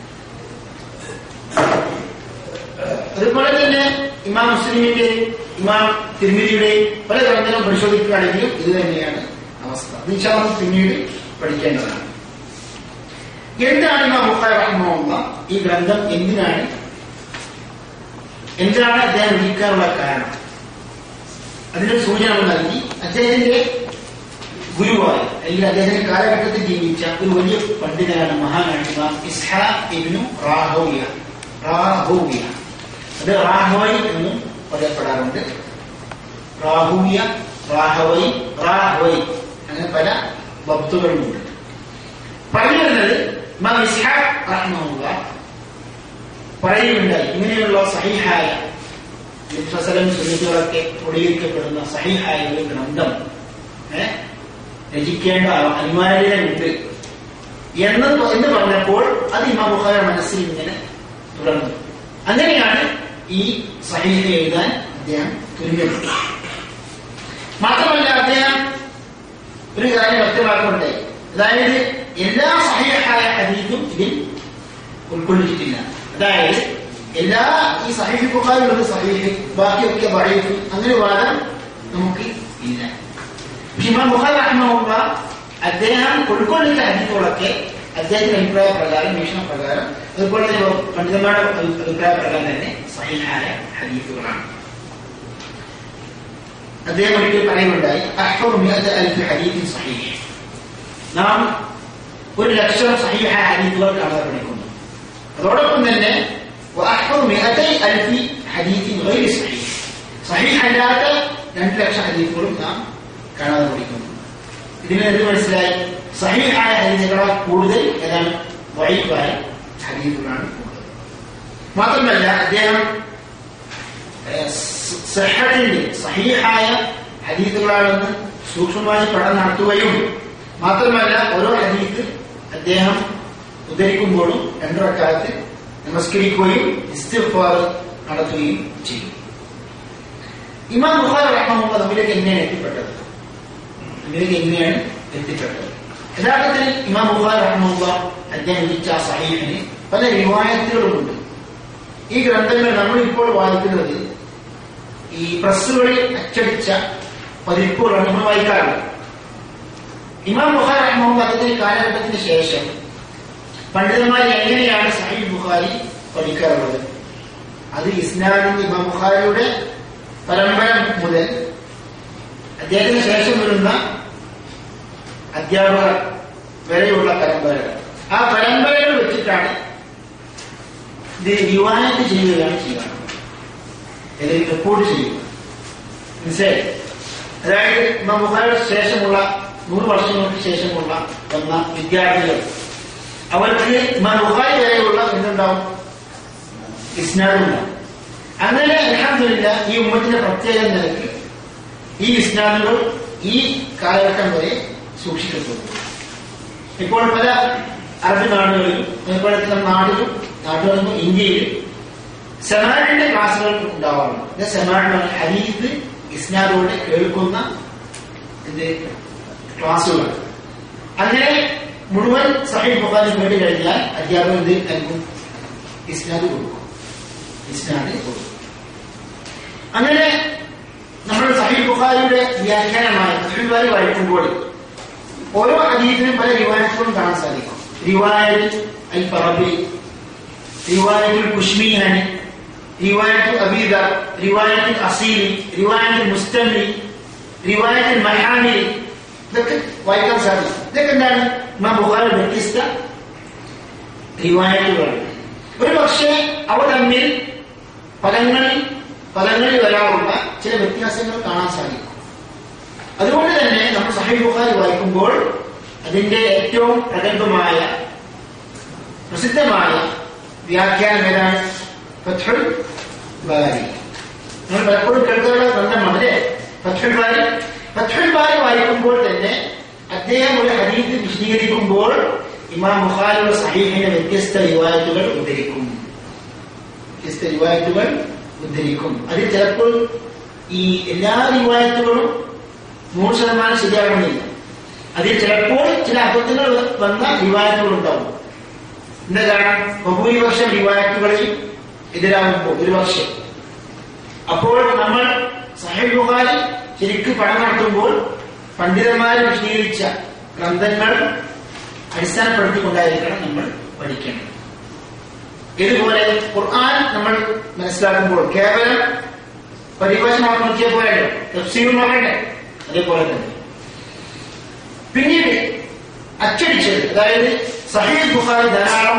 Speaker 2: അതുപോലെ തന്നെ ഇമാം മുസ്ലിമിന്റെ ഇമാം തിരുമിതിയുടെ പല ഗ്രന്ഥങ്ങളും പരിശോധിക്കുകയാണെങ്കിലും ഇത് തന്നെയാണ് അവസ്ഥ നിശാമം പിന്നീട് പഠിക്കേണ്ടതാണ് എന്താണ് ഇമാം ബുഖാരി റഹ്മുള്ള ഈ ഗ്രന്ഥം എന്തിനാണ് എന്താണ് അദ്ദേഹം വിളിക്കാനുള്ള കാരണം അതിന്റെ സൂചന നമ്മൾ നൽകി അദ്ദേഹത്തിന്റെ ഗുരുവായ അല്ലെങ്കിൽ അദ്ദേഹത്തിന്റെ കാലഘട്ടത്തിൽ ജീവിച്ച ഒരു വലിയ പണ്ഡിതനാണ് മഹാനാണ് ഇമാം ഇസ്ഹാ ഇബ്നു റാഹോവിയ റാഹോവിയ അത് റാഹോയ് എന്നും പറയപ്പെടാറുണ്ട് റാഹുവിയ റാഹവൈ റാഹോയ് അങ്ങനെ പല ബബ്തുകളുമുണ്ട് പറഞ്ഞു വരുന്നത് ഇമാം ഇസ്ഹാഖ് റഹ്മുള്ള പറയുന്നുണ്ടായി ഇങ്ങനെയുള്ള സഹിഹായ ഫസലം സുന്നികളൊക്കെ ക്രോഡീകരിക്കപ്പെടുന്ന സഹിഹായ ഒരു ഗ്രന്ഥം ഏ, രചിക്കേണ്ട അനിവാര്യതയുണ്ട് എന്ന് പ- എന്ന് പറഞ്ഞപ്പോൾ അത് ഇമാം ബുഖാരി മനസ്സിൽ ഇങ്ങനെ തുടർന്നു അങ്ങനെയാണ് ഈ സഹീഹ എഴുതാൻ അദ്ദേഹം തുനിഞ്ഞത് മാത്രമല്ല അദ്ദേഹം ഒരു കാര്യം വ്യക്തമാക്കുന്നുണ്ടായി അതായത് എല്ലാ സഹീഹായ ഹദീസും ഇതിൽ ഉൾക്കൊള്ളിച്ചിട്ടില്ല അതായത് എല്ലാ ഈ സഹീഹ് ബുഖാരികളുടെ സഹീഹ് ബാക്കിയൊക്കെ ബഹീഫ് അങ്ങനെ വാദം നമുക്ക് ഇല്ല പക്ഷെ ഇമാം ബുഖാരി റഹ്മഹുള്ള അദ്ദേഹം ഉൾക്കൊള്ളിച്ച ഹദീസുകളൊക്കെ അദ്ദേഹത്തിന്റെ അഭിപ്രായ പ്രകാരം വീക്ഷണ പ്രകാരം അതുപോലെ തന്നെ പണ്ഡിതന്മാരുടെ അഭി- അഭിപ്രായ പ്രകാരം തന്നെ സഹീഹായ ഹദീസുകളാണ് അദ്ദേഹം ഒരിക്കൽ പറയുന്നുണ്ടായി അഹ്ഫർ മിഅത അൽഫ് ഹദീസിൻ സഹീഹ് നാം ഒരു ലക്ഷം സഹീഹായ ഹദീസുകൾ കാണാതെ പഠിക്കുന്നു അതോടൊപ്പം തന്നെ وأحفظ مئتي ألف حديث غير صحيح صحيح അല്ലാത്ത രണ്ട് ലക്ഷം ഹദീസുകളും നാം കാണാതെ പഠിക്കുന്നു ഇതിന് എന്ത് മനസ്സിലായി സഹീഹായ ഹദീസുകളാൽ കൂടുതൽ ഏതാണ് വൈഫായ ഹദീസുകളാണ് കൂടുതൽ മാത്രമല്ല അദ്ദേഹം ഏഹ്, സ- സഹത്തിന്റെ സഹീഹായ ഹദീസുകളാണെന്ന് സൂക്ഷ്മമായി പഠനം നടത്തുകയും മാത്രമല്ല ഓരോ ഹദീസ് അദ്ദേഹം ഉദ്ധരിക്കുമ്പോഴും രണ്ടു റക്കാലത്ത് നമസ്കരിക്കുകയും ഇസ്തിഗ്ഫാർ നടത്തുകയും ചെയ്യും ഇമാം ബുഖാരി റഹ്മഹുള്ള നമ്മിലേക്ക് എങ്ങനെയാണ് എത്തിപ്പെട്ടത് നമ്മിലേക്ക് എങ്ങനെയാണ് എത്തിപ്പെട്ടത് യഥാർത്ഥത്തിൽ ഇമാം ബുഖാരി റഹ്മഹുള്ള അദ്ദേഹം രചിച്ച ആ സഹീഹിന് പല റിവായത്തുകളുമുണ്ട് ഈ ഗ്രന്ഥങ്ങൾ നമ്മളിപ്പോൾ വായിക്കുന്നത് ഈ പ്രസ്സുകളിൽ അച്ചടിച്ച പതിപ്പുകളാണ് നമ്മൾ വായിക്കാറുള്ളത് ഇമാം ബുഖാരി റഹ്മഹുള്ള അദ്ദേഹത്തിന്റെ കാലഘട്ടത്തിന് ശേഷം പണ്ഡിതന്മാർ എങ്ങനെയാണ് സഹീഹ് ബുഖാരി പഠിക്കാറുള്ളത് അത് ഇസ്ലാമിന്റെ ഇമാം ബുഖാരിയുടെ പരമ്പര മുതൽ അദ്ദേഹത്തിന് ശേഷം വരുന്ന അധ്യാപകർ വരെയുള്ള പരമ്പരകൾ ആ പരമ്പരകൾ വെച്ചിട്ടാണ് ഇത് റിവായത്ത് ചെയ്യുകയാണ് ചെയ്യുക അല്ലെങ്കിൽ റിപ്പോർട്ട് ചെയ്യുക മനസ്സിലായി അതായത് ഇമാം ബുഖാരിയുടെ ശേഷമുള്ള നൂറ് വർഷങ്ങൾക്ക് ശേഷമുള്ള വന്ന വിദ്യാർത്ഥികൾ അവർക്ക് ഇമാം ബുഖാരി വരെയുള്ള എന്തുണ്ടാവും ഇസ്നാദുണ്ടാവും അങ്ങനെ അലഹമില്ല ഈ ഉമ്മത്തിന്റെ പ്രത്യേക നിലയ്ക്ക് ഈ ഇസ്നാദുകൾ ഈ കാലഘട്ടം വരെ സൂക്ഷിക്കപ്പെടുന്നു ഇപ്പോൾ പല അറബി നാടുകളിലും അതുപോലെ തന്നെ നാട്ടിലും നാടുകളിലും ഇന്ത്യയിലും സെമാഡിന്റെ ക്ലാസ്സുകൾ ഉണ്ടാവാറുണ്ട് ഇത് സെമാഡ് ഹരീത് ഇസ്നാദോടെ കേൾക്കുന്ന ഇത് ക്ലാസ്സുകൾ അങ്ങനെ മുഴുവൻ സഹീഹ് ബുഖാരി കേട്ട് കഴിഞ്ഞാൽ അധ്യാപകർ എന്ത് നൽകും ഇസ്നാദ് കൊടുക്കും ഇസ്നാദ് കൊടുക്കും അങ്ങനെ നമ്മൾ സഹീഹ് ബുഖാരിയുടെ വ്യാഖ്യാനമായ സഹീഹ് ബുഖാരി വായിക്കുമ്പോൾ ഓരോ ഹദീസിനും പല റിവായത്തുകളും കാണാൻ സാധിക്കും റിവായത്ത് അൽ പറബി റിവായത്തുൽ കുഷ്മീഹാനി റിവായത്ത് അബീദ റിവായത്ത് അസീലി റിവായത്ത് മുസ്തമി റിവായത്ത് മഹാമിലി ഇതൊക്കെ വായിക്കാൻ സാധിക്കും ഇതൊക്കെ എന്താണ് ഇമാം ബുഖാരി വ്യത്യസ്ത റിവായത്തുകളാണ് ഒരു പക്ഷേ അവ തമ്മിൽ പദങ്ങളിൽ പദങ്ങളിൽ വരാറുള്ള ചില വ്യത്യാസങ്ങൾ കാണാൻ സാധിക്കും അതുകൊണ്ട് തന്നെ നമ്മൾ സഹി ബുഖാരി വായിക്കുമ്പോൾ അതിന്റെ ഏറ്റവും പ്രഗത്ഭമായ പ്രസിദ്ധമായ വ്യാഖ്യാനം ഏതാണ് ഫത്ഹുൽ ബാരി നമ്മൾ പലപ്പോഴും കേൾക്കാനുള്ള ബന്ധമാണ് അല്ലേ ഫത്ഹുൽ ബാരി ഫത്ഹുൽ ബാരി വായിക്കുമ്പോൾ തന്നെ അദ്ദേഹം ഒരു ഹദീത്ത് വിശദീകരിക്കുമ്പോൾ ഇമാം ബുഖാരിയുടെ സഹീഹിന്റെ വ്യത്യസ്ത റിവായത്തുകൾ ഉദ്ധരിക്കും വ്യത്യസ്ത റിവായത്തുകൾ ഉദ്ധരിക്കും അതിൽ ചിലപ്പോൾ ഈ എല്ലാ റിവായത്തുകളും നൂറ് ശതമാനം ശരിയാകണമെന്നില്ല അതിൽ ചിലപ്പോൾ ചില അബദ്ധങ്ങൾ വന്ന റിവായത്തുകൾ ഉണ്ടാവും എന്താ കാരണം ബഹുഭൂരിപക്ഷം റിവായത്തുകളിൽ എതിരാകുമ്പോൾ ഒരുപക്ഷെ അപ്പോൾ നമ്മൾ സഹീഹ് ബുഖാരി ശരിക്ക് പഠനം നടത്തുമ്പോൾ പണ്ഡിതന്മാർ വിശദീകരിച്ച ഗ്രന്ഥങ്ങൾ അടിസ്ഥാനപ്പെടുത്തിക്കൊണ്ടായിരിക്കണം നമ്മൾ പഠിക്കേണ്ടത് ഇതുപോലെ ഖുർആൻ നമ്മൾ മനസ്സിലാക്കുമ്പോൾ കേവലം പരിഭാഷ മാത്രം നോക്കിയ പോയല്ലോ തഫ്സീറും നോക്കണ്ടേ അതേപോലെ തന്നെ പിന്നീട് അച്ചടിച്ചത് അതായത് സഹീദ് ബുഖാരി ധാരാളം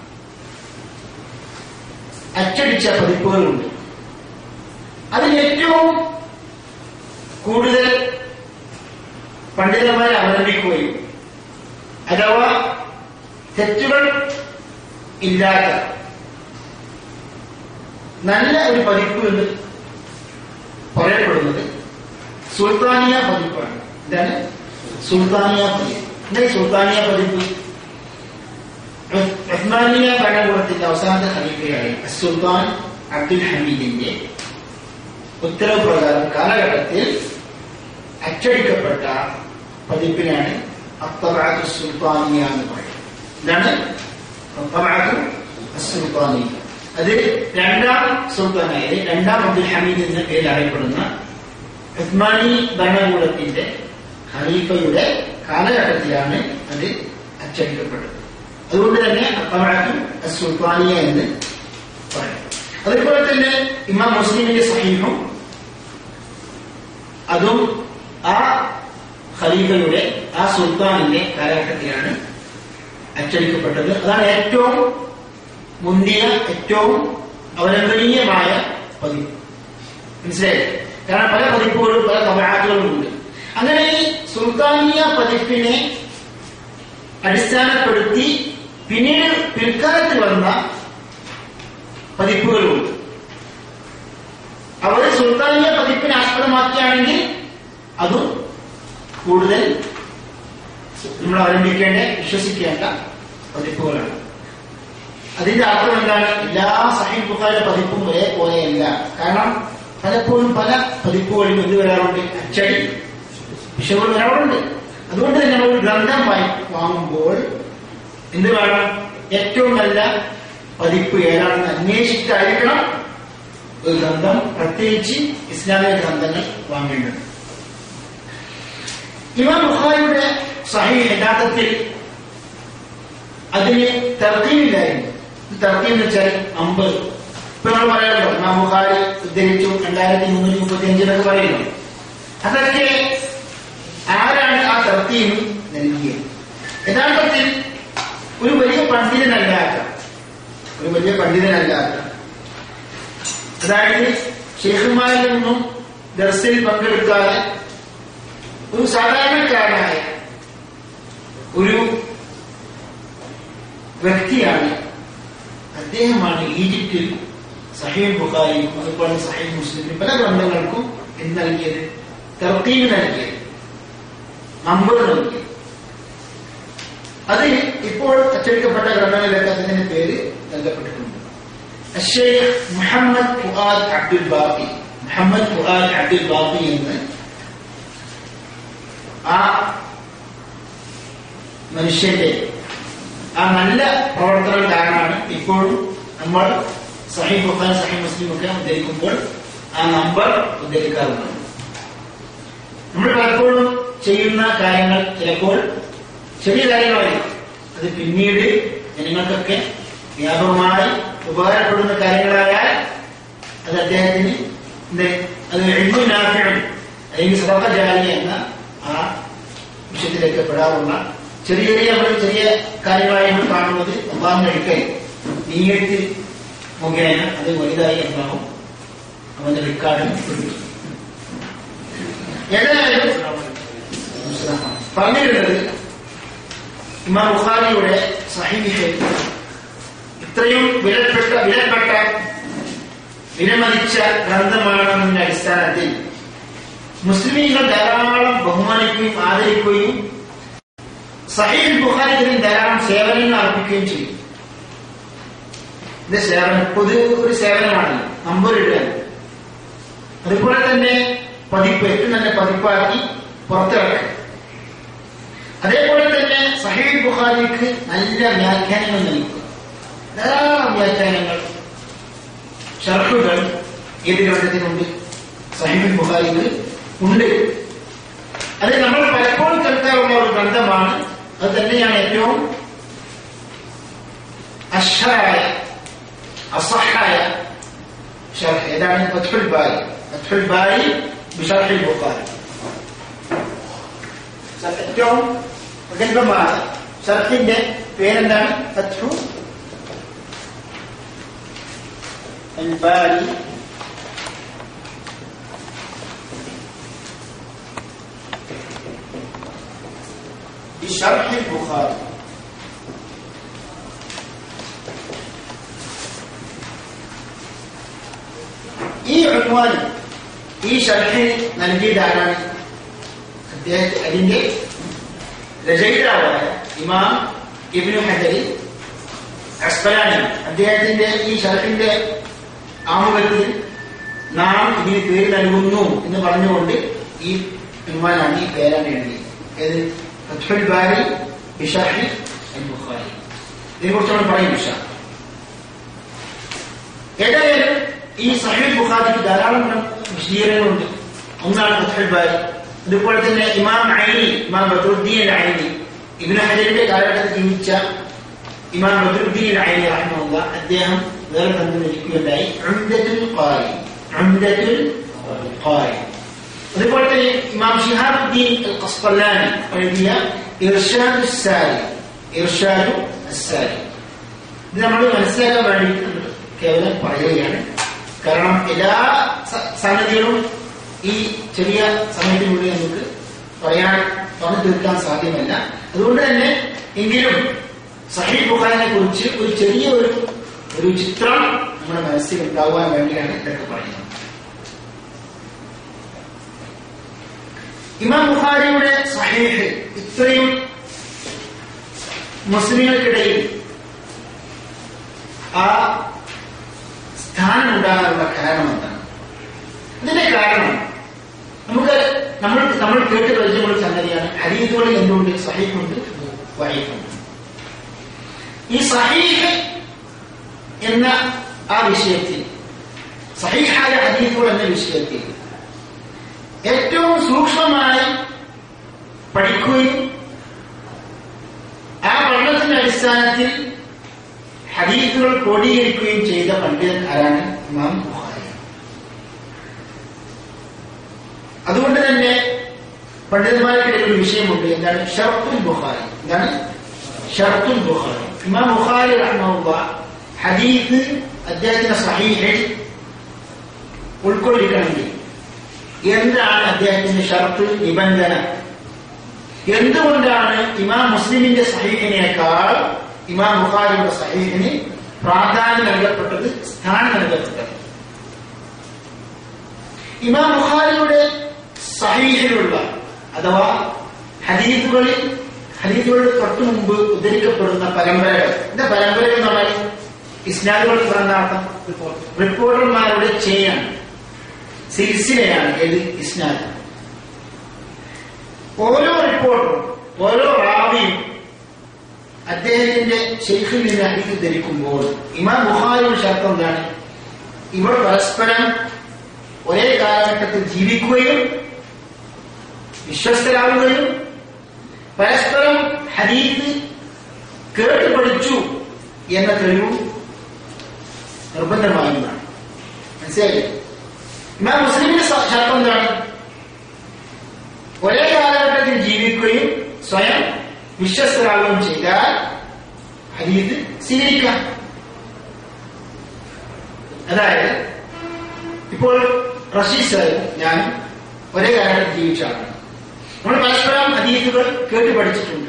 Speaker 2: അച്ചടിച്ച പതിപ്പുകളുണ്ട് അതിൽ ഏറ്റവും കൂടുതൽ പണ്ഡിതന്മാരെ അവലംബിക്കുകയും അഥവാ തെറ്റുകൾ ഇല്ലാത്ത നല്ല ഒരു പതിപ്പ് എന്ന് പറയപ്പെടുന്നത് സുൽത്താനിയ പതിപ്പാണ് എന്താണ് സുൽത്താനിയ പതിപ്പ് എന്താ ഈ സുൽത്താനിയ പതിപ്പ് ഉസ്- ഉസ്മാനിയ ഭരണകൂടത്തിന്റെ അവസാനത്തെ ഖലീഫയായി സുൽത്താൻ അബ്ദുൽ ഹമീദിന്റെ ഉത്തരവ് പ്രകാരം കാലഘട്ടത്തിൽ അച്ചടിക്കപ്പെട്ട പതിപ്പിനാണ് അത്തബാത്ത് സുൽത്താനിയ എന്ന് പറയുന്നത് എന്താണ് അത്തബാത്ത് സുൽത്താനിയ അത് രണ്ടാം സുൽത്താനായത് രണ്ടാം അബ്ദുൽ ഹമീദ് എന്ന പേരിൽ അറിയപ്പെടുന്ന ഉസ്മാനി ഭരണകൂടത്തിന്റെ ഖലീഫയുടെ കാലഘട്ടത്തിലാണ് അത് അച്ചടിക്കപ്പെട്ടത് അതുകൊണ്ട് തന്നെ അത്തബാത്ത് സുൽത്താനിയ എന്ന് പറയും അതേപോലെ തന്നെ ഇമാം മുസ്ലിമിന്റെ സഹീഹും അതും ആ ഖലീഫയുടെ ആ സുൽത്താനിന്റെ കാലഘട്ടത്തിലാണ് അച്ചടിക്കപ്പെട്ടത് അതാണ് ഏറ്റവും മുന്തിയ ഏറ്റവും അവലംബനീയമായ പതിപ്പ് മനസ്സിലായി കാരണം പല പതിപ്പുകളും പല തബാറ്റുകളും ഉണ്ട് അങ്ങനെ ഈ സുൽത്താനിയ പതിപ്പിനെ അടിസ്ഥാനപ്പെടുത്തി പിന്നീട് പിൽക്കാലത്ത് വന്ന പതിപ്പുകളുണ്ട് അവർ സുൽത്താനിയ പതിപ്പിനെ ആസ്പദമാക്കിയാണെങ്കിൽ അതും കൂടുതൽ നമ്മൾ അവലംബിക്കേണ്ട വിശ്വസിക്കേണ്ട പതിപ്പുകളാണ് അതിന്റെ അർത്ഥം എന്താണ് എല്ലാ സഹീൽ ബുഖാരിയുടെ പതിപ്പും ഒരേപോലെയല്ല കാരണം പലപ്പോഴും പല പതിപ്പുകളിലും എന്ത് വരാറുണ്ട് അച്ചടി വിഷയങ്ങൾ വരാറുണ്ട് അതുകൊണ്ട് തന്നെ നമ്മൾ ഒരു ഗ്രന്ഥം വായി വാങ്ങുമ്പോൾ എന്ത് വേണം ഏറ്റവും നല്ല പതിപ്പ് ഏതാണെന്ന് അന്വേഷിച്ചിട്ടായിരിക്കണം ഒരു ഗ്രന്ഥം പ്രത്യേകിച്ച് ഇസ്ലാമിക ഗ്രന്ഥങ്ങൾ വാങ്ങേണ്ടത് ഇമാം ബുഖാരിയുടെ സഹി യഥാർത്ഥത്തിൽ അതിന് തർക്കീമില്ലായിരുന്നു തർക്കീം എന്ന് വെച്ചാൽ അമ്പത് ഇപ്പൊ നമ്മൾ പറയാമല്ലോ ഇമാം ബുഖാരി ഉദ്ധരിച്ചു രണ്ടായിരത്തി മുന്നൂറ്റി മുപ്പത്തി അഞ്ചിലൊക്കെ പറയുന്നു അതൊക്കെ ആരാണ് ആ തർക്കീം നൽകിയത് യഥാർത്ഥത്തിൽ ഒരു വലിയ പണ്ഡിതനല്ലാത്ത ഒരു വലിയ പണ്ഡിതനല്ലാത്ത അതായത് ഷെയ്ഖുമാരിൽ നിന്നും ദർസിൽ പങ്കെടുക്കാതെ ഒരു സാധാരണക്കാരനായ ഒരു വ്യക്തിയാണ് അദ്ദേഹമാണ് ഈജിപ്തിൽ സഹീൽ ബുഖാരിയും അതുപോലെ സഹീൽ മുസ്ലിം പല ഗ്രന്ഥങ്ങൾക്കും എന്ത് നൽകിയത് തർക്കീവ് നൽകിയത് നമ്പർ നൽകിയത് അത് ഇപ്പോൾ അച്ചടിക്കപ്പെട്ട ഗ്രന്ഥങ്ങളിലൊക്കെ അതിന്റെ പേര് നൽകപ്പെട്ടിട്ടുണ്ട് الشيخ മുഹമ്മദ് ഫുആദ് അബ്ദുൽ ബാഖി മുഹമ്മദ് ഫുആദ് അബ്ദുൽ ബാഖി എന്ന് ആ മനുഷ്യന്റെ ആ നല്ല പ്രവർത്തനം കാരണമാണ് ഇപ്പോഴും നമ്മൾ സഹി ബുഖാൻ സഹി മുസ്ലിം ഒക്കെ ഉദ്ധരിക്കുമ്പോൾ ആ നമ്പർ ഉദ്ധരിക്കാറുണ്ട് നമ്മൾ പലപ്പോഴും ചെയ്യുന്ന കാര്യങ്ങൾ ചിലപ്പോൾ ചെറിയ കാര്യങ്ങളായിരിക്കും അത് പിന്നീട് ജനങ്ങൾക്കൊക്കെ വ്യാപകമായി ഉപകാരപ്പെടുന്ന കാര്യങ്ങളായാൽ അത് അദ്ദേഹത്തിന് എന്ത് അത് എഴുതു നാഫിഴും അല്ലെങ്കിൽ സദാ ജാരി എന്ന ആ വിഷയത്തിലേക്ക് പെടാറുള്ള ചെറിയ ചെറിയ നമ്മൾ ചെറിയ കാര്യങ്ങളായി നമ്മൾ കാണുന്നത് ഒന്നാം കഴിക്കൽ നീയത്ത് മുഖേന അത് വലുതായി എന്താവും അവന്റെ റെക്കാർഡിൽ കിട്ടും ഏതായാലും പറഞ്ഞിരുന്നത് ഇമാം ബുഖാരിയുടെ സഹിഹിൽ ഇത്രയും വിലപ്പെട്ട വിലപ്പെട്ട വിലമതിച്ച ഗ്രന്ഥമാണെന്നതിന്റെ അടിസ്ഥാനത്തിൽ മുസ്ലിമീങ്ങൾ ധാരാളം ബഹുമാനിക്കുകയും ആദരിക്കുകയും സഹീൽ ബുഖാരിക്ക് ധാരാളം സേവനങ്ങൾ അർപ്പിക്കുകയും ചെയ്യും ഇത് സേവനം പൊതു ഒരു സേവനമാണ് നമ്പർ ഇടുക അതുപോലെ തന്നെ പതിപ്പ് ഏറ്റവും നല്ല പതിപ്പാക്കി പുറത്തിറക്കുക അതേപോലെ തന്നെ സഹീൽ ബുഖാരിക്ക് നല്ല വ്യാഖ്യാനങ്ങൾ നൽകുക ധാരാളം വ്യാഖ്യാനങ്ങൾ ഷർഹുകൾ ഏത് ഗ്രന്ഥത്തിനുണ്ട് സഹീൽ ബുഖാരിക്ക് ഉണ്ട് അത് നമ്മൾ പലപ്പോഴും കേൾക്കാറുള്ള ഒരു ഗ്രന്ഥമാണ് അത് തന്നെയാണ് ഏറ്റവും അഷറായ അസഹായ ഷർഹ് ഏതാണ് ഫത്ഹുൽ ബാരി ഫത്ഹുൽ ബാരി ബിഷർഹിൽ ബുഖാരി ഏറ്റവും പ്രഗത്ഭമായ ഷർഹിന്റെ പേരെന്താണ് ഫത്ഹു അൽ ബാരി بشرح البخاري ഈ ഉണ്വാൻ ഈ ഷർഹിൽ നൽകിയത് ആരാണ് അദ്ദേഹത്തെ അതിന്റെ രചയിതാവായ ഇമാം ഇബ്നു ഹജരി അസ്ബലാനി അദ്ദേഹത്തിന്റെ ഈ ഷർഹിന്റെ ആമുഖത്തിൽ നാം ഇതിന് പേര് നൽകുന്നു എന്ന് പറഞ്ഞുകൊണ്ട് ഈ ഉണ്വാനാണ് ഈ പേരാണ് എഴുതിയത് ഏത് ഫത്ഹുൽ ബാരി ബിഷർഹി അൽ ബുഖാരി ഇതിനെക്കുറിച്ച് നമ്മൾ പറയും വിഷ ഏതായാലും ഈ സഹീൽ ബുഖാരിക്ക് ധാരാളം വിശദീകരണങ്ങളുണ്ട് ഒന്നാണ് ഫത്ഹുൽ ബാരി അതുപോലെ തന്നെ ഇമാം ഐനി ഇമാം ബദറുദ്ദീൻ ഐനി ഇബ്നു ഹജറിന്റെ കാലഘട്ടത്തിൽ ജീവിച്ച ഇമാം ബദറുദ്ദീൻ ഐനി റഹ്മുള്ള അദ്ദേഹം വേറെ ഗ്രന്ഥം രചിക്കുകയുണ്ടായി ഉംദത്തുൽ ഖാരി ഉംദത്തുൽ ഖാരി അതുപോലെ തന്നെ ഇമാം ഷിഹാബുദ്ദീൻ അൽ ഖസ്തല്ലാനി എഴുതിയ ഇർഷാദു സാരി ഇർഷാദു അസാരി ഇത് നമ്മൾ മനസ്സിലാക്കാൻ വേണ്ടി കേവലം പറയുകയാണ് കാരണം എല്ലാ സംഗതികളും ഈ ചെറിയ സമയത്തിനുള്ളിൽ നമുക്ക് പറയാൻ പറഞ്ഞു തീർക്കാൻ സാധ്യമല്ല അതുകൊണ്ട് തന്നെ എങ്കിലും സഹീൽ ബുഖാരിനെ കുറിച്ച് ഒരു ചെറിയ ഒരു ഒരു ചിത്രം നമ്മുടെ മനസ്സിൽ ഉണ്ടാകുവാൻ വേണ്ടിയാണ് ഇതൊക്കെ പറയുന്നത് ഇമാം ബുഖാരിയുടെ സഹീഹ് ഇത്രയും മുസ്ലിങ്ങൾക്കിടയിൽ ആ സ്ഥാനം ഉണ്ടാകാനുള്ള കാരണം എന്താണ് ഇതിന്റെ കാരണം നമുക്ക് നമ്മൾ നമ്മൾ കേട്ട് പരിചയമുള്ള സംഗതിയാണ് ഹരീതുകളിൽ എന്തുകൊണ്ട് സഹീഹുണ്ട് വഹീഫുണ്ട് ഈ സഹീഹ് എന്ന ആ വിഷയത്തിൽ സഹീഹായ ഹദീസുകൾ എന്ന വിഷയത്തിൽ ഏറ്റവും സൂക്ഷ്മമായി പഠിക്കുകയും ആ പഠനത്തിന്റെ അടിസ്ഥാനത്തിൽ ഹദീസുകൾ ക്രോഡീകരിക്കുകയും ചെയ്ത പണ്ഡിതൻ ആരാണ് ഇമാം ബുഖാരി അതുകൊണ്ട് തന്നെ പണ്ഡിതന്മാർക്കിടയിൽ ഒരു വിഷയമുണ്ട് എന്താണ് ഷർത്തുൽ ബുഖാരി എന്താണ് ഷർത്തുൽ ബുഖാരി ഇമാം ബുഖാരി റഹ്മുള്ള ഹദീസ് അദ്ദേഹത്തിന്റെ സഹീഹിൽ ഉൾക്കൊള്ളിക്കണമെങ്കിൽ എന്താണ് അദ്ദേഹത്തിന്റെ ഷർത്ത് നിബന്ധന എന്തുകൊണ്ടാണ് ഇമാം മുസ്ലിമിന്റെ സഹീഹിനേക്കാൾ ഇമാം ബുഖാരിയുടെ സഹീഹിന് പ്രാധാന്യം നൽകപ്പെട്ടത് സ്ഥാനം നൽകപ്പെട്ടത് ഇമാം ബുഖാരിയുടെ സഹീഹിലുള്ള അഥവാ ഹദീസുകളിൽ ഹദീസുകളുടെ തൊട്ടു മുമ്പ് ഉദ്ധരിക്കപ്പെടുന്ന പരമ്പരകൾ എന്താ പരമ്പരകൾ എന്ന് പറഞ്ഞാൽ ഇസ്ലാമുകൾ പറഞ്ഞാർത്ഥം റിപ്പോർട്ടർമാരുടെ ചെയിനാണ് സിൽസിലയാണ് ഏത് ഇസ്നാദ് ഓരോ റിപ്പോർട്ടും ഓരോ റാവിയും അദ്ദേഹത്തിന്റെ ഷെയ്ഖിൽ നിന്ന് ഹദീസ് ധരിക്കുമ്പോൾ ഇമാം ബുഖാരിയുടെ ശർത്തം എന്താണ് ഇവർ പരസ്പരം ഒരേ കാലഘട്ടത്തിൽ ജീവിക്കുകയും വിശ്വസ്തരാവുകയും പരസ്പരം ഹദീസ് കേട്ട് പഠിച്ചു എന്ന തെളിവും നിർബന്ധമായുമാണ് മനസ്സിലായില്ലേ ഇമാം മുസ്ലിമിന്റെ സ- ശർത്തം എന്താണ് ഒരേ കാലഘട്ടത്തിൽ ജീവിക്കുകയും സ്വയം വിശ്വസ്തരാകുകയും ചെയ്താൽ ഹരീത് സ്വീകരിക്കാം അതായത് ഇപ്പോൾ റഷീദ് സാഹിബ് ഞാൻ ഒരേ കാലഘട്ടത്തിൽ ജീവിച്ച ആളാണ് നമ്മൾ പരസ്പരം ഹദീസുകൾ കേട്ട് പഠിച്ചിട്ടുണ്ട്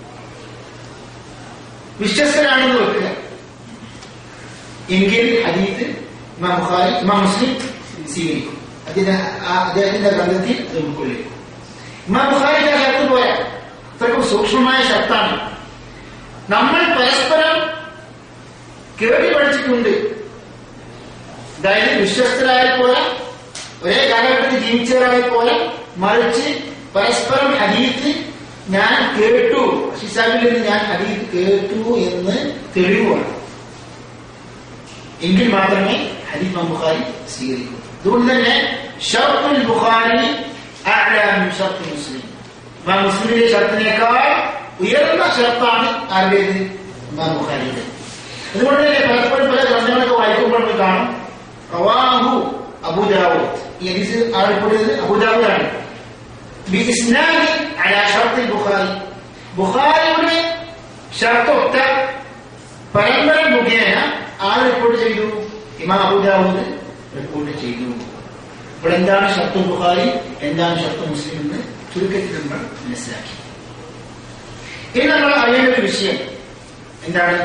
Speaker 2: വിശ്വസ്തരാണെന്ന് വെക്കുക എങ്കിൽ ഹദീത്ത് ഇമാം ബുഖാരി ഇമാം മുസ്ലിം സ്വീകരിക്കും അതിന് ആ- അദ്ദേഹത്തിന്റെ ഗ്രന്ഥത്തിൽ അത് ഉൾക്കൊള്ളിക്കും ഇമാം ബുഖാരിക്ക് ആ ശബ്ദം പോയ അത്രക്കും സൂക്ഷ്മമായ ശബ്ദമാണ് നമ്മൾ പരസ്പരം കേട്ടി പഠിച്ചിട്ടുണ്ട് അതായത് വിശ്വസ്തരായ പോലെ ഒരേ കാലഘട്ടത്തിൽ ജീവിച്ചവരായ പോലെ മറിച്ച് പരസ്പരം ഹദീത്ത് ഞാൻ കേട്ടു ഷിസാബിൽ നിന്ന് ഞാൻ ഹദീത്ത് കേട്ടു എന്ന് തെളിവാണ് എങ്കിൽ മാത്രമേ ഹദീഫ് ഇമാം ബുഖാരി സ്വീകരിക്കൂ അതുകൊണ്ട് തന്നെ ഷർത്തുൽ ബുഖാരി അഅ്ലാ മിൻ ഷർത്തുൽ മുസ്ലിം ഇമാം മുസ്ലിമിന്റെ ഷർത്തിനേക്കാൾ ഉയർന്ന ഷർത്താണ് ആരുടേത് ഇമാം ബുഖാരിയുടെ അതുകൊണ്ട് തന്നെ പലപ്പോഴും പല ഗ്രന്ഥങ്ങളൊക്കെ വായിക്കുമ്പോൾ നമ്മൾ കാണും റവാഹു അബൂദാവൂദ് ഈ ഹദീസ് അറിയപ്പെടുന്നത് അബൂദാവൂദാണ് ബിഇസ്നാദി അലാ ഷർത്തിൽ ബുഖാരി ബുഖാരിയുടെ ഷർത്തൊത്ത പരമ്പര മുഖേന ആര് റിപ്പോർട്ട് ചെയ്തു ഇമാം അബൂദാവൂദ് റിപ്പോർട്ട് ചെയ്തു ഇവിടെ എന്താണ് ഷർത്തുൽ ബുഖാരി എന്താണ് ഷർത്തു മുസ്ലിം എന്ന് ചുരുക്കത്തിൽ നമ്മൾ മനസ്സിലാക്കി ഇനി നമ്മൾ അറിയേണ്ട ഒരു വിഷയം എന്താണ്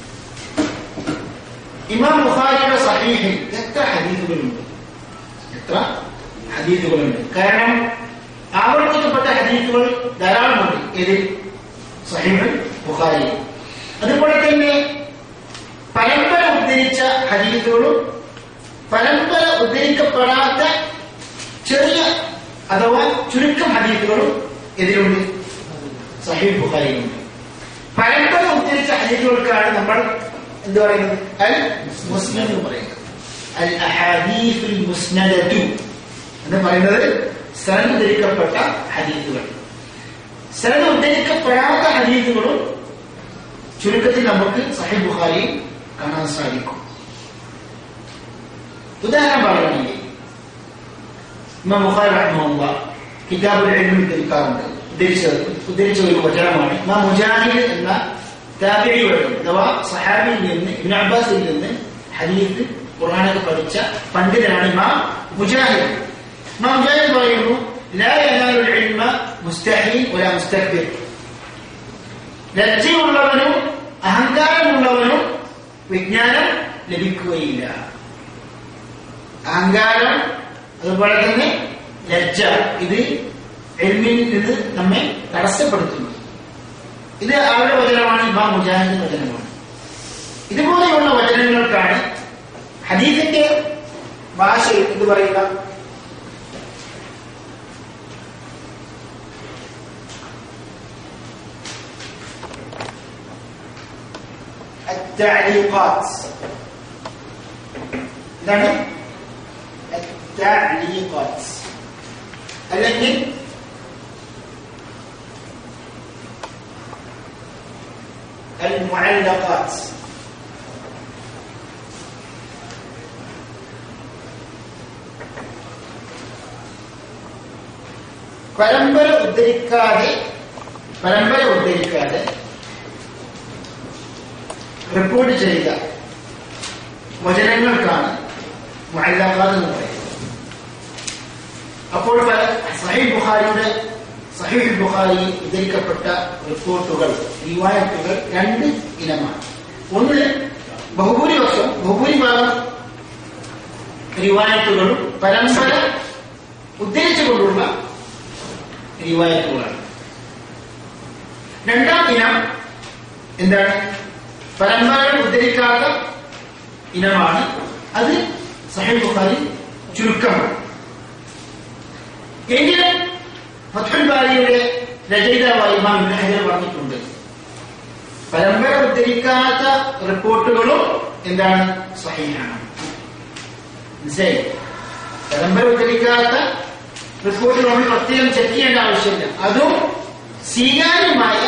Speaker 2: ഇമാം ബുഖാരിയുടെ സഹീഹിൽ എത്ര ഹദീസുകളുണ്ട് എത്ര ഹദീസുകളുണ്ട് കാരണം ആവർത്തിക്കപ്പെട്ട ഹദീസുകൾ ധാരാളമുണ്ട് ഇതിൽ സഹീഹുൽ ബുഖാരി അതുപോലെ തന്നെ പരമ്പര ഉദ്ധരിച്ച ഹദീസുകളും പരമ്പര ഉദ്ധരിക്കപ്പെടാത്ത ചെറിയ അഥവാ ചുരുക്കം ഹദീസുകളും ഇതിലുണ്ട് സഹീൽ ബുഖാരിയിലുണ്ട് പരമ്പര ഉദ്ധരിച്ച ഹദീസുകൾക്കാണ് നമ്മൾ എന്ത് പറയുന്നത് അൽ മുസ്ലിം എന്ന് പറയുന്നത് അൽ അഹാദീഫുൽ മുസ്നദു എന്ന് പറയുന്നത് സനത് ഉദ്ധരിക്കപ്പെട്ട ഹദീസുകൾ സനത് ഉദ്ധരിക്കപ്പെടാത്ത ഹദീസുകളും ചുരുക്കത്തിൽ നമുക്ക് സഹീൽ ബുഖാരി കാണാൻ സാധിക്കും ഉദാഹരണം പറയുകയാണെങ്കിൽ ഇമാം ബുഖാരി റഹ്മുള്ള കിതാബുൽ ഇൽമി ഉദ്ധരിക്കാറുണ്ട് ഉദ്ധരിച്ചത് ഉദ്ധരിച്ച ഒരു വചനമാണ് ഇമാം മുജാഹിദ് എന്ന താബിഴികളിൽ അഥവാ സഹാബിയിൽ നിന്ന് ഇബ്നു അബ്ബാസിൽ നിന്ന് ഹദീസ് ഖുർആനൊക്കെ പഠിച്ച പണ്ഡിതനാണ് ഇമാം മുജാഹിദ് ഇമാം മുജാഹിദ് പറയുന്നു لا ينال العلم مستحيل ولا مستكبر ലജ്ജയുള്ളവനും അഹങ്കാരമുള്ളവനും വിജ്ഞാനം ലഭിക്കുകയില്ല അഹങ്കാരം അതുപോലെ തന്നെ ലജ്ജ ഇത് എൽമിൽ നിന്ന് നമ്മെ തടസ്സപ്പെടുത്തുന്നു ഇത് അവരുടെ വചനമാണ് ഇമാം മുജാഹിദ് വചനമാണ് ഇതുപോലെയുള്ള വചനങ്ങൾക്കാണ് ഹദീഫിന്റെ ഭാഷ എന്ന് പറയുക التعليقات എന്താണ് التعليقات അല്ലെങ്കിൽ المعلقات പരമ്പര ഉദ്ധരിക്കാതെ പരമ്പര ഉദ്ധരിക്കാതെ റിപ്പോർട്ട് ചെയ്ത വചനങ്ങൾക്കാണ് മുഅല്ലഖാത്ത് എന്ന് പറയുന്നത് അപ്പോൾ പല സഹീഹ് ബുഖാരിയുടെ സഹീഹ് ബുഖാരി ഉദ്ധരിക്കപ്പെട്ട റിപ്പോർട്ടുകൾ റിവായത്തുകൾ രണ്ട് ഇനമാണ് ഒന്ന് ബഹുഭൂരിപക്ഷം ബഹുഭൂരിഭാഗം റിവായത്തുകളും പരമ്പര ഉദ്ധരിച്ചുകൊണ്ടുള്ള റിവായത്തുകളാണ് രണ്ടാം ഇനം എന്താണ് പരമ്പര ഉദ്ധരിക്കാത്ത ഇനമാണ് അത് സഹീഹ് ബുഖാരി ചുരുക്കമാണ് എങ്കിലും ഫത്തുൽ ബാരിയുടെ രചയിതാവായി ഇമാം ഇബ്നു ഹജർ പറഞ്ഞിട്ടുണ്ട് പരമ്പര ഉദ്ധരിക്കാത്ത റിപ്പോർട്ടുകളും എന്താണ് സഹീഹാണ് മനസ്സിലായി പരമ്പര ഉദ്ധരിക്കാത്ത റിപ്പോർട്ടുകൾ നമ്മൾ പ്രത്യേകം ചെക്ക് ചെയ്യേണ്ട ആവശ്യമില്ല അതും സ്വീകാര്യമായ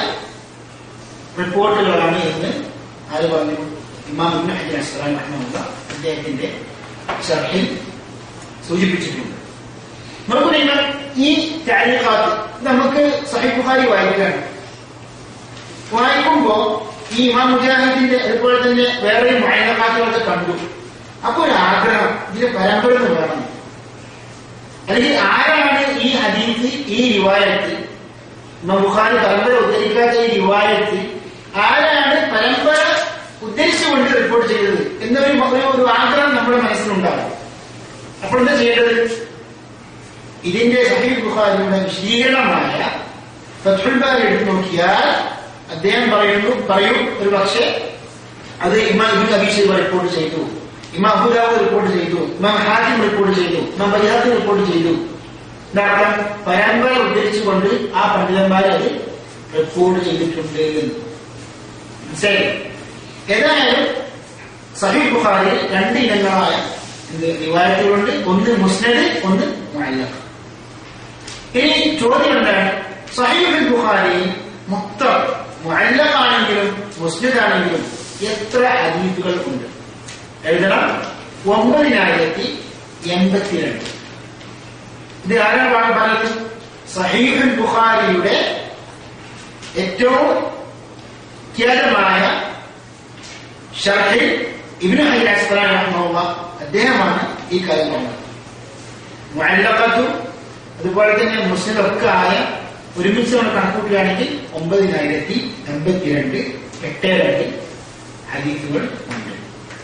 Speaker 2: റിപ്പോർട്ടുകളാണ് എന്ന് ആര് പറഞ്ഞു ഇമാം ഇബ്നു ഹജർ അസ്സലാം റഹ്മത്തുള്ള അദ്ദേഹത്തിന്റെ ഷർഹിൽ സൂചിപ്പിച്ചിട്ടുണ്ട് നോക്കൂ നിങ്ങൾ ഈ താരിഖാത്ത് നമുക്ക് സഹീഹ് ബുഖാരി വായിക്കുകയാണ് വായിക്കുമ്പോ ഈ ഇമാം മുജാഹിദിന്റെ അതുപോലെ തന്നെ വേറെ മഴക്കാറ്റുകളൊക്കെ കണ്ടു അപ്പൊ ഒരു ആഗ്രഹം ഇതിന്റെ പരമ്പര എന്ന് വേണം അല്ലെങ്കിൽ ആരാണ് ഈ ഹദീസ് ഈ റിവായത്ത് ഇമാം ബുഖാരി പരമ്പര ഉദ്ധരിക്കാത്ത ഈ റിവായത്ത് ആരാണ് പരമ്പര ഉദ്ധരിച്ചുകൊണ്ട് റിപ്പോർട്ട് ചെയ്തത് എന്നൊരു ഒരു- ഒരു ആഗ്രഹം നമ്മുടെ മനസ്സിലുണ്ടാകും അപ്പോൾ എന്താ ചെയ്യേണ്ടത് ഇതിന്റെ സഹീഹ് ബുഖാരിയുടെ വിശദീകരണമായ ഫത്ഹുൽ ബാരി എടുത്തു നോക്കിയാൽ അദ്ദേഹം പറയുന്നു പറയും ഒരു പക്ഷേ അത് ഇമാം ഇബിൻ അബീഷ് റിപ്പോർട്ട് ചെയ്തു ഇമാം അബുദാവ് റിപ്പോർട്ട് ചെയ്തു ഇമാം ഹാക്കിം റിപ്പോർട്ട് ചെയ്തു ഇമാം ബൈഹാഖി റിപ്പോർട്ട് ചെയ്തു ഇതർത്ഥം പരമ്പര ഉദ്ധരിച്ചുകൊണ്ട് ആ പണ്ഡിതന്മാർ അത് റിപ്പോർട്ട് ചെയ്തിട്ടുണ്ട് എന്ന്. മനസ്സിലായി ഏതായാലും സഹീഹ് ബുഖാരി രണ്ട് ഇനങ്ങളായ എന്ത് റിവായത്തുകളുണ്ട് ഒന്ന് മുസ്നദ് ഒന്ന് മുഅല്ലഖ് ഇനി ചോദ്യം എന്താണ് സഹീഹുൽ ബുഖാരി മൊത്തം മുഅല്ലഖാണെങ്കിലും മുസ്നദാണെങ്കിലും എത്ര ഹദീസുകൾ ഉണ്ട് എഴുതണം ഒമ്പതിനായിരത്തി എൺപത്തിരണ്ട് ഇത് ആരാണ് പാ- പറഞ്ഞത് സഹീഹുൽ ബുഖാരിയുടെ ഏറ്റവും ഖ്യാതമായ ഷർഹിൽ ഇബ്നു ഹജർ അസ്ഖലാനി റഹ്മഹുള്ള അദ്ദേഹമാണ് ഈ കാര്യം പറഞ്ഞത് മുഅല്ലഖത്തും അതുപോലെ തന്നെ മുസ്ലിമൊക്കെ ആയ ഒരുമിച്ച് നമ്മൾ കണക്കൂട്ടുകയാണെങ്കിൽ ഒമ്പതിനായിരത്തി എൺപത്തിരണ്ട് എട്ട് രണ്ട് ഹദീസുകൾ ഉണ്ട്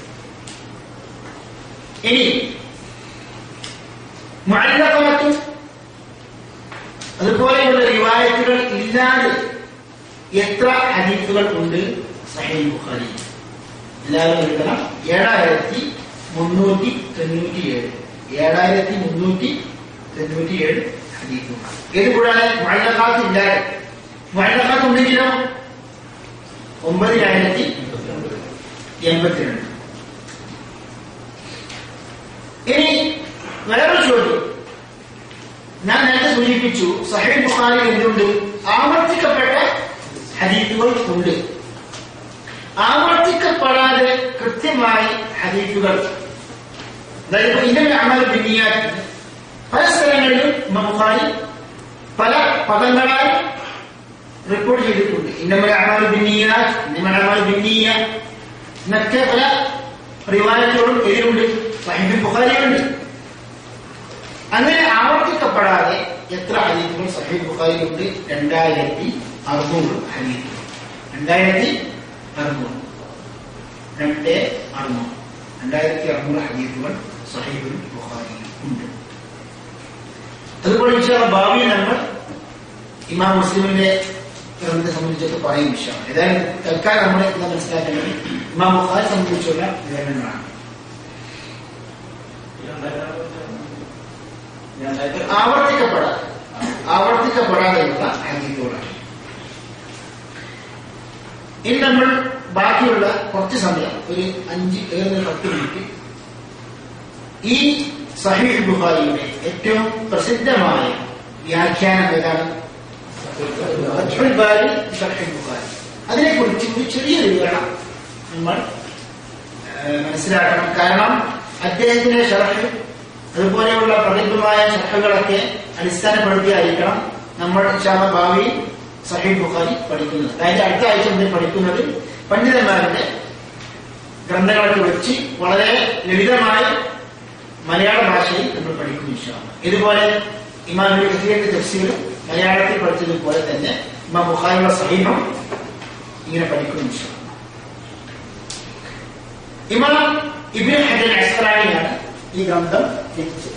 Speaker 2: ഇനി മുഅല്ലഖത്തും അതുപോലെയുള്ള റിവായത്തുകൾ ഇല്ലാതെ എത്ര ഹദീസുകൾ ഉണ്ട് സഹീഹ് ബുഖാരി എല്ലാവരും എഴുതണം ഏഴായിരത്തി മുന്നൂറ്റി തൊണ്ണൂറ്റി ഏഴ് ഏഴായിരത്തി മുന്നൂറ്റി തൊണ്ണൂറ്റി ഏഴ് ഹദീസുകൾ ഇത് കൂടാതെ മഴക്കാലത്ത് ഇല്ലാതെ മഴക്കാലത്ത് ഉണ്ടെങ്കിലോ ഒമ്പതിനായിരത്തി എൺപത്തിരണ്ട് ഇനി വേറൊരു ചോദ്യം ഞാൻ നേരത്തെ സൂചിപ്പിച്ചു സഹീഹ് ബുഖാരി എന്തുണ്ട് ആവർത്തിക്കപ്പെട്ട ഹദീസുകൾ ഉണ്ട് ആവർത്തിക്കപ്പെടാതെ കൃത്യമായി ഹദീസുകൾ അതായത് ഇന്നലെ അമൽ ബിനിയാറ്റ് പല സ്ഥലങ്ങളിലും ഇമാം ബുഖാരി പല പദങ്ങളായി റിപ്പോർട്ട് ചെയ്തിട്ടുണ്ട് ഇന്നമൽ അമൽ ബിനിയാറ്റ് ഇന്നമൽ അമൽ ബിന്നിയ എന്നൊക്കെ പല റിവായത്തുകളും എതിരുണ്ട് സഹീഹ് ബുഖാരിയുണ്ട് അങ്ങനെ ആവർത്തിക്കപ്പെടാതെ എത്ര ഹദീസുകൾ സഹീഹ് ബുഖാരിയുണ്ട് രണ്ടായിരത്തി അറുന്നൂറ് ഹദീസുകൾ രണ്ടായിരത്തി അറുന്നൂറ് രണ്ട് അറുന്നൂറ് രണ്ടായിരത്തി അറുന്നൂറ് ഹദീസുകൾ സഹീഹുൽ ബുഖാരിയിൽ ഉണ്ട് അതുപോലെ ഇൻഷാ അല്ലാഹ് ഭാവിയിൽ നമ്മൾ ഇമാം മുസ്ലിമിന്റെ ഗ്രന്ഥത്തെ സംബന്ധിച്ചൊക്കെ പറയും ഇൻഷാ അല്ലാഹ്. ഏതായാലും തൽക്കാലം നമ്മൾ ഇന്ന് മനസ്സിലാക്കേണ്ടത് ഇമാം ബുഖാരി സംബന്ധിച്ചുള്ള വിവരണങ്ങളാണ് ആവർത്തിക്കപ്പെടാതെ ആവർത്തിക്കപ്പെടാതെയുള്ള ഹദീസുകളാണ് ഇനി നമ്മൾ ബാക്കിയുള്ള കുറച്ച് സമയം ഒരു അഞ്ച് ഏഴ് പത്ത് മിനിറ്റ് ഈ സഹീഹ് ബുഖാരിയുടെ ഏറ്റവും പ്രസിദ്ധമായ വ്യാഖ്യാനം ഏതാണ് ഫത്ഹുൽ ബാരി ഷർഹുൽ ബുഖാരി അതിനെക്കുറിച്ച് ഒരു ചെറിയ വിവരണം നമ്മൾ ഏഹ്, മനസ്സിലാക്കണം കാരണം അദ്ദേഹത്തിന്റെ ഷർഹ് അതുപോലെയുള്ള പ്രഗത്ഭമായ ഷർഹുകളൊക്കെ അടിസ്ഥാനപ്പെടുത്തിയായിരിക്കണം നമ്മൾ ഇൻഷാല്ല ഭാവിയിൽ സഹീഹ് ബുഖാരി പഠിക്കുന്നത് അതായത് അടുത്ത ആഴ്ച മുതൽ പഠിക്കുന്നത് പണ്ഡിതന്മാരുടെ ഗ്രന്ഥങ്ങളൊക്കെ വെച്ച് വളരെ ലളിതമായി മലയാള ഭാഷയിൽ നമ്മൾ പഠിക്കും ഇൻഷാല്ല ഇതുപോലെ ഇമാം ഇബ്നു കസീറിന്റെ തഫ്സീർ മലയാളത്തിൽ പഠിച്ചതുപോലെ തന്നെ ഇമാം ബുഖാരിയുടെ സഹീഹം ഇങ്ങനെ പഠിക്കും ഇൻഷാല്ല ഇമാം ഇബ്നു ഹജർ അസ്ഖലാനിയാണ് ഈ ഗ്രന്ഥം രചിച്ചത്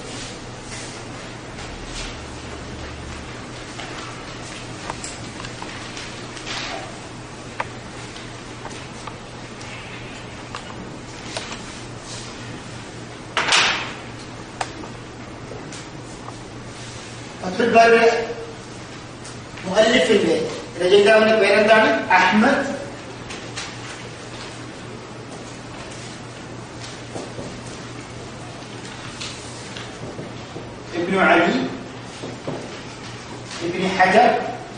Speaker 2: അബ്ദുൽ ബാരി മുഅല്ലിഫിന്റെ രചയിതാവിന്റെ പേരെന്താണ് അഹ്മദ് ابن علي ابن حجر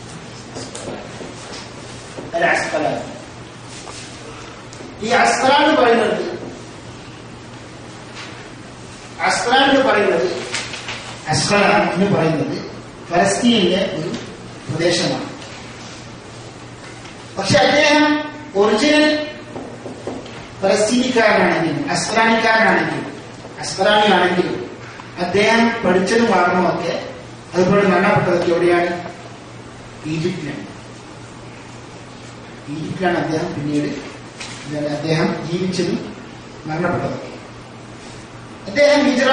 Speaker 2: العسقلاني ഈ അസ്കലാന്ന് പറയുന്നത് അസ്കലാൻ എന്ന് പറയുന്നത് അസ്കലാൻ എന്ന് പറയുന്നത് ഫലസ്തീനിലെ ഒരു പ്രദേശമാണ് പക്ഷെ അദ്ദേഹം ഒറിജിനൽ ഫലസ്തീനിക്കാരനാണെങ്കിലും അസ്കലാനിക്കാരനാണെങ്കിലും അസ്കലാനിയാണെങ്കിലും അദ്ദേഹം പഠിച്ചതും വളർന്നതുമൊക്കെ അതുപോലെ മരണപ്പെട്ടതൊക്കെ എവിടെയാണ് ഈജിപ്തിലാണ് ഈജിപ്തിലാണ് അദ്ദേഹം പിന്നീട് എന്താണ് അദ്ദേഹം ജീവിച്ചതും മരണപ്പെട്ടതൊക്കെ അദ്ദേഹം ഹിജറ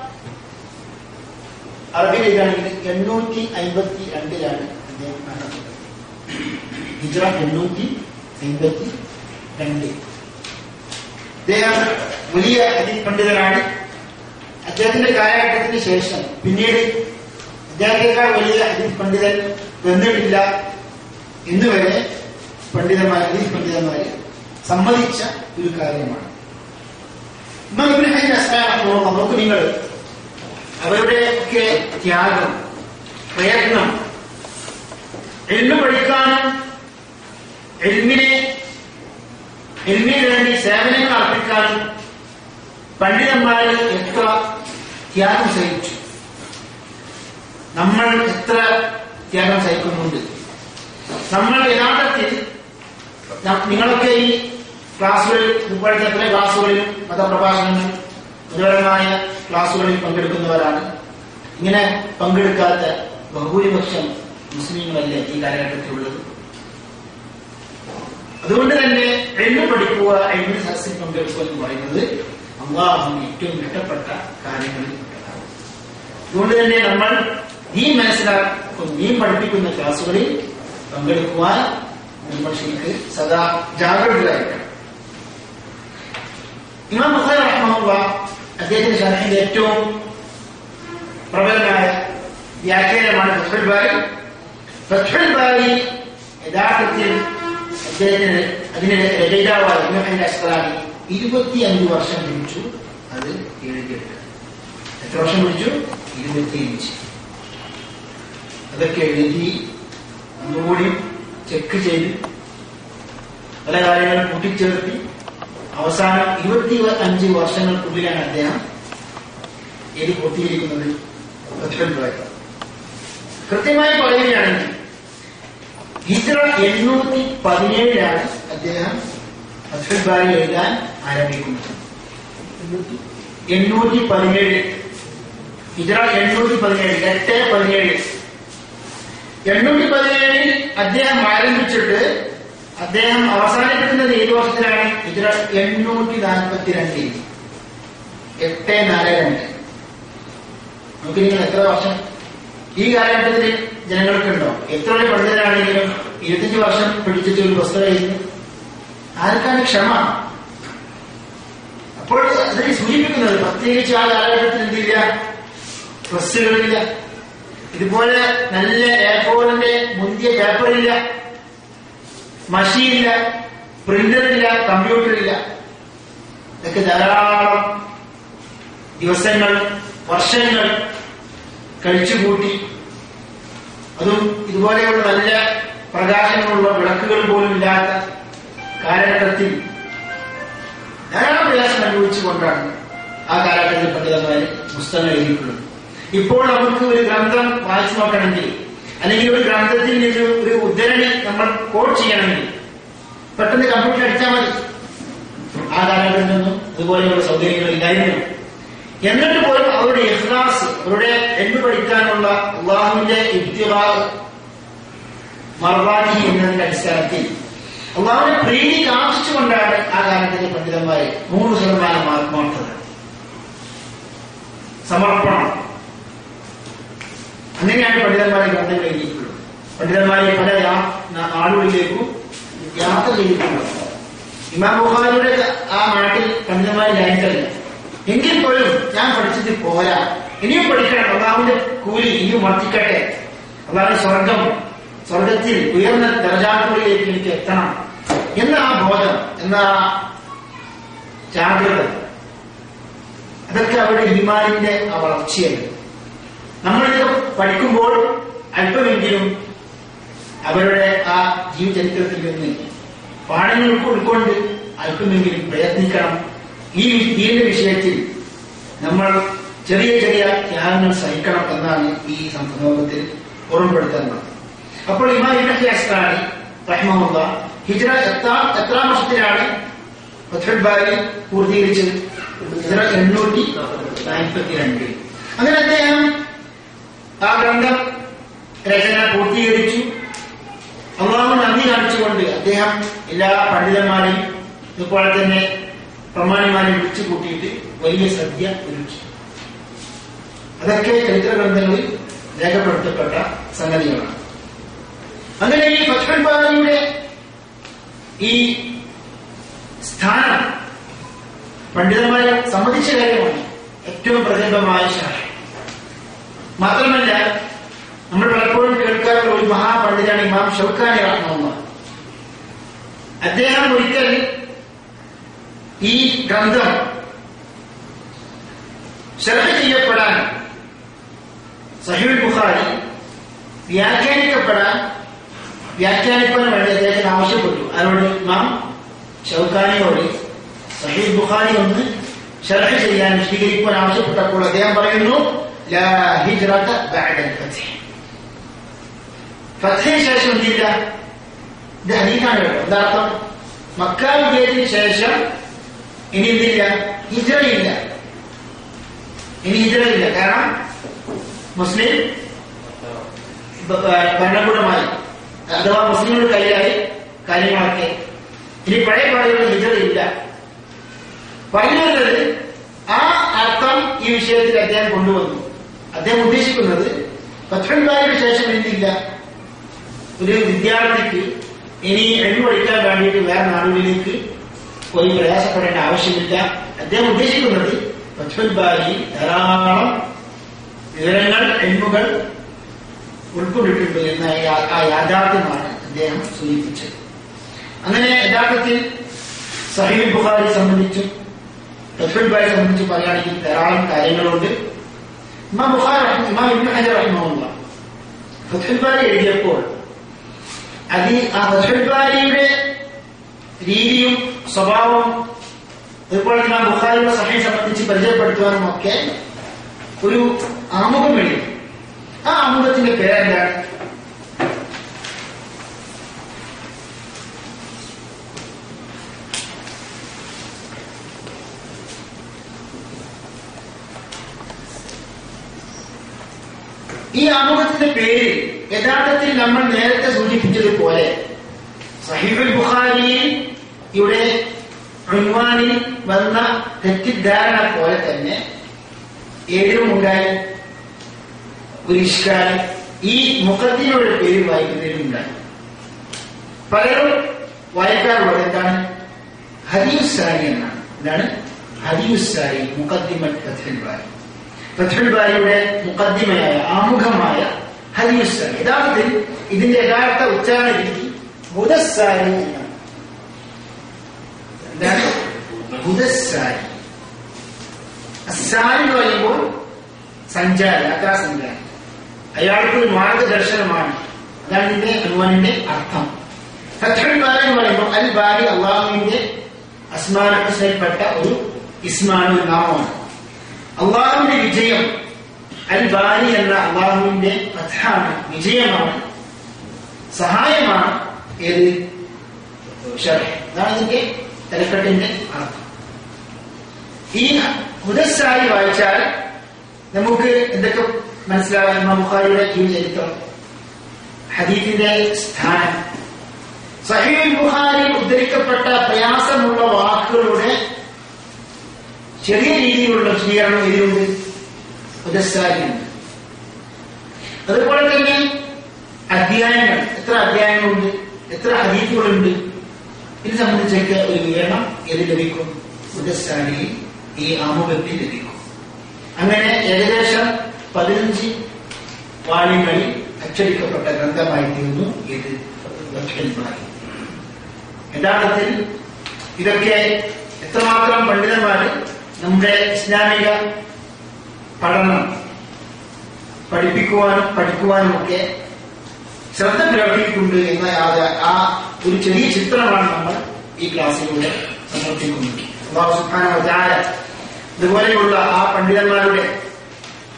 Speaker 2: അറബിയിൽ എഴുതാണെങ്കിൽ എണ്ണൂറ്റി അമ്പത്തി രണ്ടിലാണ് അദ്ദേഹം മരണപ്പെട്ടത് ഹിജറ എണ്ണൂറ്റി അമ്പത്തി രണ്ട് അദ്ദേഹം വലിയ അതിപണ്ഡിതനാണ് അദ്ദേഹത്തിന്റെ കാലഘട്ടത്തിന് ശേഷം പിന്നീട് അദ്ദേഹത്തെക്കാൾ വലിയ ഹദീസ് പണ്ഡിതൻ വന്നിട്ടില്ല എന്ന് വരെ പണ്ഡിതന്മാർ ഹദീസ് പണ്ഡിതന്മാര് സമ്മതിച്ച ഒരു കാര്യമാണ് ഇമാം ഇബ്നു ഹജർ അസ്സലാമു അലൈഹി നോക്കൂ നിങ്ങൾ അവരുടെ ഒക്കെ ത്യാഗം പ്രയത്നം എണ്ണു പഠിക്കാനും എൽമിനെ എൽമിന് വേണ്ടി സേവനങ്ങൾ അർപ്പിക്കാനും പണ്ഡിതന്മാർ എത്ര ത്യാഗം സഹിച്ചു നമ്മൾ എത്ര ത്യാഗം സഹിക്കുന്നുണ്ട് നമ്മൾ യഥാർത്ഥത്തിൽ ന- നിങ്ങളൊക്കെ ഈ ക്ലാസ്സുകളിൽ ഇപ്പോഴത്തെ എത്ര ക്ലാസ്സുകളിലും മതപ്രഭാഷണങ്ങൾ മതപരമായ ക്ലാസ്സുകളിൽ പങ്കെടുക്കുന്നവരാണ് ഇങ്ങനെ പങ്കെടുക്കാത്ത ബഹുഭൂരിപക്ഷം മുസ്ലിങ്ങളല്ലേ ഈ കാലഘട്ടത്തിലുള്ളത് അതുകൊണ്ട് തന്നെ എണ്ണു പഠിക്കുക എണ്ണു സദസ്സിൽ പങ്കെടുക്കുക എന്ന് പറയുന്നത് അള്ളാഹുവിന് ഏറ്റവും ഇഷ്ടപ്പെട്ട കാര്യങ്ങളിൽ പെട്ടതാണ് അതുകൊണ്ട് തന്നെ നമ്മൾ നീ മനസ്സിലാക്കും നീ പഠിപ്പിക്കുന്ന ക്ലാസ്സുകളിൽ പങ്കെടുക്കുവാൻ നമ്മൾ ശരിക്ക് സദാ ജാഗ്രതരായിരിക്കണം ഇമാം ബുഖാരി റഹ്മഹുള്ള അദ്ദേഹത്തിന്റെ ഷർഹിന്റെ ഏറ്റവും പ്രബലമായ വ്യാഖ്യാനമാണ് ഫത്ഹുൽ ബാരി ഫത്ഹുൽ ബാരി യഥാർത്ഥത്തിൽ അദ്ദേഹത്തിന് അതിന് രചയിതാവായ ഇബ്നു അസ്കലാനി ഇരുപത്തിയഞ്ച് വർഷം ലഭിച്ചു അത് എഴുതിയെടുക്കാൻ എത്ര വർഷം പിടിച്ചു ഇരുപത്തിയഞ്ച് അതൊക്കെ എഴുതി ഒന്നുകൂടി ചെക്ക് ചെയ്ത് പല കാര്യങ്ങളും കൂട്ടിച്ചേർത്തി അവസാനം ഇരുപത്തി അഞ്ച് വർഷങ്ങൾക്കുള്ളിലാണ് അദ്ദേഹം എഴുതി പൂർത്തീകരിക്കുന്നത് ഫത്ഹുൽ ബാരി. കൃത്യമായി പറയുകയാണെങ്കിൽ ഹിജ്റ എണ്ണൂറ്റി പതിനേഴിലാണ് അദ്ദേഹം ഫത്ഹുൽ ബാരി എഴുതാൻ ആരംഭിക്കുന്നത് എണ്ണൂറ്റി പതിനേഴ് ഹിജറ എണ്ണൂറ്റി പതിനേഴ് എട്ട് പതിനേഴ് എണ്ണൂറ്റി പതിനേഴിൽ അദ്ദേഹം ആരംഭിച്ചിട്ട് അദ്ദേഹം അവസാനിപ്പിക്കുന്നത് ഏത് വർഷത്തിലാണ് ഹിജറ എണ്ണൂറ്റി നാൽപ്പത്തി രണ്ടിൽ എട്ട് നാല് രണ്ട് നമുക്ക് നിങ്ങൾ എത്ര വർഷം ഈ കാലഘട്ടത്തിൽ ജനങ്ങൾക്കുണ്ടോ എത്ര വലിയ പണ്ഡിതരാണെങ്കിലും ഇരുപത്തഞ്ച് വർഷം പിടിച്ചിട്ട് ഒരു പുസ്തകം എഴുതുന്നു ആർക്കാണ് ക്ഷമ അപ്പോൾ അതിനെ സൂചിപ്പിക്കുന്നത് പ്രത്യേകിച്ച് ആ കാലഘട്ടത്തിൽ എന്തില്ല പ്രസ്സുകളില്ല ഇതുപോലെ നല്ല എയർഫോണിന്റെ മുന്തിയ പേപ്പറില്ല മഷിയില്ല പ്രിന്ററില്ല കമ്പ്യൂട്ടറില്ല ഇതൊക്കെ ധാരാളം ദിവസങ്ങൾ വർഷങ്ങൾ കഴിച്ചുകൂട്ടി അതും ഇതുപോലെയുള്ള നല്ല പ്രകാശങ്ങളുള്ള വിളക്കുകൾ പോലും ഇല്ലാത്ത കാലഘട്ടത്തിൽ ധാരാളം പ്രയാസം അനുഭവിച്ചുകൊണ്ടാണ് ആ കാലഘട്ടത്തിൽ പണ്ഡിതന്മാര് പുസ്തകങ്ങൾ എഴുതിയിട്ടുള്ളത് ഇപ്പോൾ നമുക്ക് ഒരു ഗ്രന്ഥം വായിച്ചു നോക്കണമെങ്കിൽ അല്ലെങ്കിൽ ഒരു ഗ്രന്ഥത്തിൽ നിന്ന് ഒരു ഉദ്ധരണി നമ്മൾ കോഡ് ചെയ്യണമെങ്കിൽ പെട്ടെന്ന് കമ്പ്യൂട്ടർ അടിച്ചാൽ മതി ആ കാലഘട്ടത്തിൽ നിന്നും ഇതുപോലെയുള്ള സൗകര്യങ്ങൾ ഇല്ലായിരുന്നു എന്നിട്ട് പോലും അവരുടെ ഇഖ്ലാസ് അവരുടെ എന്ന് പഠിക്കാനുള്ള അള്ളാഹുവിന്റെ ഇബ്തിറാ മർവാദി എന്നതിന്റെ അടിസ്ഥാനത്തിൽ അള്ളാഹുവിനെ പ്രീതി കാക്ഷിച്ചുകൊണ്ടാണ് ആ കാലത്തിലെ പണ്ഡിതന്മാരെ നൂറ് ശതമാനം ആത്മാർത്ഥത സമർപ്പണം അങ്ങനെയാണ് പണ്ഡിതന്മാരെ ഗ്രന്ഥങ്ങൾ എഴുതിയിട്ടുള്ളത് പണ്ഡിതന്മാരെ പല യാ- നാ- നാടുകളിലേക്കും യാത്ര ചെയ്തിട്ടുള്ളത് ഇമാം ബുഖാരിയുടെ ആ നാട്ടിൽ പണ്ഡിതന്മാരില്ലായിട്ടല്ല എങ്കിൽ പോലും ഞാൻ പഠിച്ചത് പോരാ ഇനിയും പഠിക്കണം അള്ളാഹുവിന്റെ കൂലി ഇനിയും വർദ്ധിക്കട്ടെ അള്ളാഹുവിന്റെ സ്വർഗം സ്വർഗത്തിൽ ഉയർന്ന ദർജാക്കളിലേക്ക് എനിക്ക് എത്തണം എന്ന ആ ബോധം എന്ന ആ ജാഗ്രത അതൊക്കെ അവരുടെ ഈമാനിന്റെ ആ വളർച്ചയാണ് നമ്മളിത് പഠിക്കുമ്പോൾ അല്പമെങ്കിലും അവരുടെ ആ ജീവചരിത്രത്തിൽ നിന്ന് പാഠങ്ങൾ ഉൾക്കൊണ്ട് അല്പമെങ്കിലും പ്രയത്നിക്കണം ഈ ദീന്റെ വിഷയത്തിൽ നമ്മൾ ചെറിയ ചെറിയ ത്യാഗങ്ങൾ സഹിക്കണം എന്നാണ് ഈ സംഭവത്തിൽ ഓർമ്മപ്പെടുത്തുന്നത് അപ്പോൾ ഇമാം ഇബ്നഹി അസ്കാനി റഹ്മുള്ള ഹിജ്റ എത്രാം എത്രാം വർഷത്തിലാണ് ഫത്ഹുൽ ബാരി പൂർത്തീകരിച്ചത് ഹിജ്റ എണ്ണൂറ്റി നാൽപ്പത്തി രണ്ടിൽ അങ്ങനെ അദ്ദേഹം ആ ഗ്രന്ഥം രചന പൂർത്തീകരിച്ചു അള്ളാഹു നന്ദി കാണിച്ചുകൊണ്ട് അദ്ദേഹം എല്ലാ പണ്ഡിതന്മാരെയും ഇതുപോലെ തന്നെ പ്രമാണിമാരെ വിളിച്ചു കൂട്ടിയിട്ട് വലിയ സദ്യ ഒരുക്കി അതൊക്കെ ചരിത്ര ഗ്രന്ഥങ്ങളിൽ രേഖപ്പെടുത്തപ്പെട്ട സംഗതികളാണ് അങ്ങനെ ഈ ഫത്ഹുൽ ബാരിയുടെ ഈ സ്ഥാനം പണ്ഡിതന്മാരെ സമ്മതിച്ച കാര്യമാണ് ഏറ്റവും പ്രഗത്ഭമായ ശാഖ മാത്രമല്ല നമ്മൾ പലപ്പോഴും കേൾക്കാറുള്ള ഒരു മഹാപണ്ഡിതനാണ് ഇമാം ഷൗക്കാനി റഹ്മുള്ള അദ്ദേഹം ഒരിക്കൽ ഈ ഗ്രന്ഥം ശ്രദ്ധ ചെയ്യപ്പെടാൻ സഹീൽ ബുഖാരി വ്യാഖ്യാനിക്കപ്പെടാൻ വ്യാഖ്യാനിക്കാൻ വേണ്ടി അദ്ദേഹത്തിന് ആവശ്യപ്പെട്ടു ആരോട് ഇമാം ഷൗക്കാനിയോട് സഹീൽ ബുഖാരി ഒന്ന് ഷർഹ് ചെയ്യാൻ വിശദീകരിക്കുവാൻ ആവശ്യപ്പെട്ടപ്പോൾ അദ്ദേഹം പറയുന്നു ലാ ഹിജ്റത ബഅദൽ ഫത്ഹ് ഫത്ഹിന് ശേഷം എന്തില്ല ഇത് ഹദീസാണ് കേട്ടോ എന്താർത്ഥം മക്ക വിജയത്തിന് ശേഷം ഇനി എന്തില്ല ഹിജ്റയില്ല ഇനി ഹിജ്റയില്ല കാരണം മുസ്ലിം ഭ- ഭ- ഭരണകൂടമായി അഥവാ മുസ്ലിങ്ങളുടെ കയ്യിലായി കാര്യങ്ങളൊക്കെ ഇനി പഴയ പാടുകൾ ഹിജ്റയില്ല പറഞ്ഞു വരുന്നത് ആ അർത്ഥം ഈ വിഷയത്തിൽ അദ്ദേഹം കൊണ്ടുവന്നു അദ്ദേഹം ഉദ്ദേശിക്കുന്നത് പത്തൊൻപതിന് ശേഷം എന്തില്ല ഒരു വിദ്യാർത്ഥിക്ക് ഇനി എണ്ണു പഠിക്കാൻ വേണ്ടിയിട്ട് വേറെ നാടുകളിലേക്ക് പോയി പ്രയാസപ്പെടേണ്ട ആവശ്യമില്ല അദ്ദേഹം ഉദ്ദേശിക്കുന്നത് പത്തൊൻപാലി ധാരാളം വിവരങ്ങൾ എണ്ണുകൾ ഉൾക്കൊണ്ടിട്ടുണ്ട് എന്ന യാ- ആ യാഥാർത്ഥ്യമാണ് അദ്ദേഹം സൂചിപ്പിച്ചത് അങ്ങനെ യഥാർത്ഥത്തിൽ സഹീൽ ബുഖാരി സംബന്ധിച്ചും ഫത്ഹുൽ ബാരി സംബന്ധിച്ച് പറയുകയാണെങ്കിൽ ധാരാളം കാര്യങ്ങളുണ്ട് ഇമാം ബുഖാരി റഹ്മ- ഇമാം ഇബ്നു ഹജർ റഹിമഹുല്ല ഫത്ഹുൽ ബാരി എഴുതിയപ്പോൾ അത് ആ ഫത്ഹുൽ ബാരിയുടെ രീതിയും സ്വഭാവവും അതുപോലെ ഇമാം ബുഖാരിയുടെ സഹയെ സംബന്ധിച്ച് പരിചയപ്പെടുത്തുവാനും ഒക്കെ ഒരു ആമുഖം എഴുതി ആ ആമുഖത്തിന്റെ പേരെന്താണ് ഈ ആമുഖത്തിന്റെ പേര് യഥാർത്ഥത്തിൽ നമ്മൾ നേരത്തെ സൂചിപ്പിച്ചതുപോലെ സഹീഫുൽ ബുഖാരിയിൽ ഇവിടെ ഉൻവാനിൽ വന്ന തെറ്റിദ്ധാരണ പോലെ തന്നെ ഏതിലും ഉണ്ടായി ഒരു ഇഷ്കാരം ഈ മുഖത്തിനുള്ള പേര് വായിക്കുന്നതിലുണ്ടായി പലരും വായിക്കാറുള്ളത് എന്താണ് ഹരിയുസാരി എന്നാണ് എന്താണ് ഹരിയുസാരി മുഖദ്ദിമൽ ഫത്ഹുൽ ബാരി ഫത്ഹുൽ ബാരിയുടെ മുഖദ്ദിമയായ ആമുഖമായ ഹരിയുസാരി യഥാർത്ഥത്തിൽ ഇതിന്റെ യഥാർത്ഥ ഉച്ചാരണ രീതി ഹുദസാരി എന്നാണ് എന്താണ് ഹുദസാരി അസാരി എന്ന് പറയുമ്പോൾ സഞ്ചാരി യാത്രാസഞ്ചാരി അയാൾക്ക് ഒരു മാർഗദർശനമാണ് അതാണ് ഇതിന്റെ അനുവാനിന്റെ അർത്ഥം ഫത്ഹുൽ ബാരി എന്ന് പറയുമ്പോൾ അൽ ബാരി അള്ളാഹുവിന്റെ അസ്മാനപ്പെട്ട ഒരു ഇസ്മാണ് ഒരു നാമമാണ് അള്ളാഹുവിന്റെ വിജയം അൽ ബാരി എന്ന അള്ളാഹുവിന്റെ ഫത്ഹാണ് വിജയമാണ് സഹായമാണ് ഏത് ഷർഹ് അതാണ് ഇതിന്റെ തലക്കെട്ടിന്റെ അർത്ഥം ഈ ഹുദസ്സായി വായിച്ചാൽ നമുക്ക് എന്തൊക്കെ മനസ്സിലാവാൻ ഇമാം ബുഖാരിയുടെ ജീവചരിത്രം ഹദീഫിന്റെ സ്ഥാനം സഹീൽ ബുഖാരി ഉദ്ധരിക്കപ്പെട്ട പ്രയാസമുള്ള വാക്കുകളുടെ ചെറിയ രീതിയിലുള്ള വിശദീകരണം ഇതിലുണ്ട് ഹുദസ്സാരിയുണ്ട് അതുപോലെ തന്നെ അധ്യായങ്ങൾ എത്ര അധ്യായങ്ങളുണ്ട് എത്ര ഹദീഫുകളുണ്ട് ഇത് സംബന്ധിച്ചൊക്കെ ഒരു വിവരണം ഏത് ലഭിക്കും ഹുദസ്സാരിയിൽ ഈ ആമുഖത്തിൽ ലഭിക്കും അങ്ങനെ ഏകദേശം പതിനഞ്ച് വാള്യങ്ങളിൽ അച്ചടിക്കപ്പെട്ട ഗ്രന്ഥമായിത്തീർന്നു ഇത് ഫത്ഹുൽ ബാരി യഥാർത്ഥത്തിൽ ഇതൊക്കെ എത്രമാത്രം പണ്ഡിതന്മാർ നമ്മുടെ ഇസ്ലാമിക പഠനം പഠിപ്പിക്കുവാനും പഠിക്കുവാനും ഒക്കെ ശ്രദ്ധ പുലർത്തിയിട്ടുണ്ട് എന്ന യാത- ആ ഒരു ചെറിയ ചിത്രമാണ് നമ്മൾ ഈ ക്ലാസ്സിലൂടെ സമർപ്പിക്കുന്നത് അള്ളാഹു സുബ്ഹാനഹു വ തആല ഇതുപോലെയുള്ള ആ പണ്ഡിതന്മാരുടെ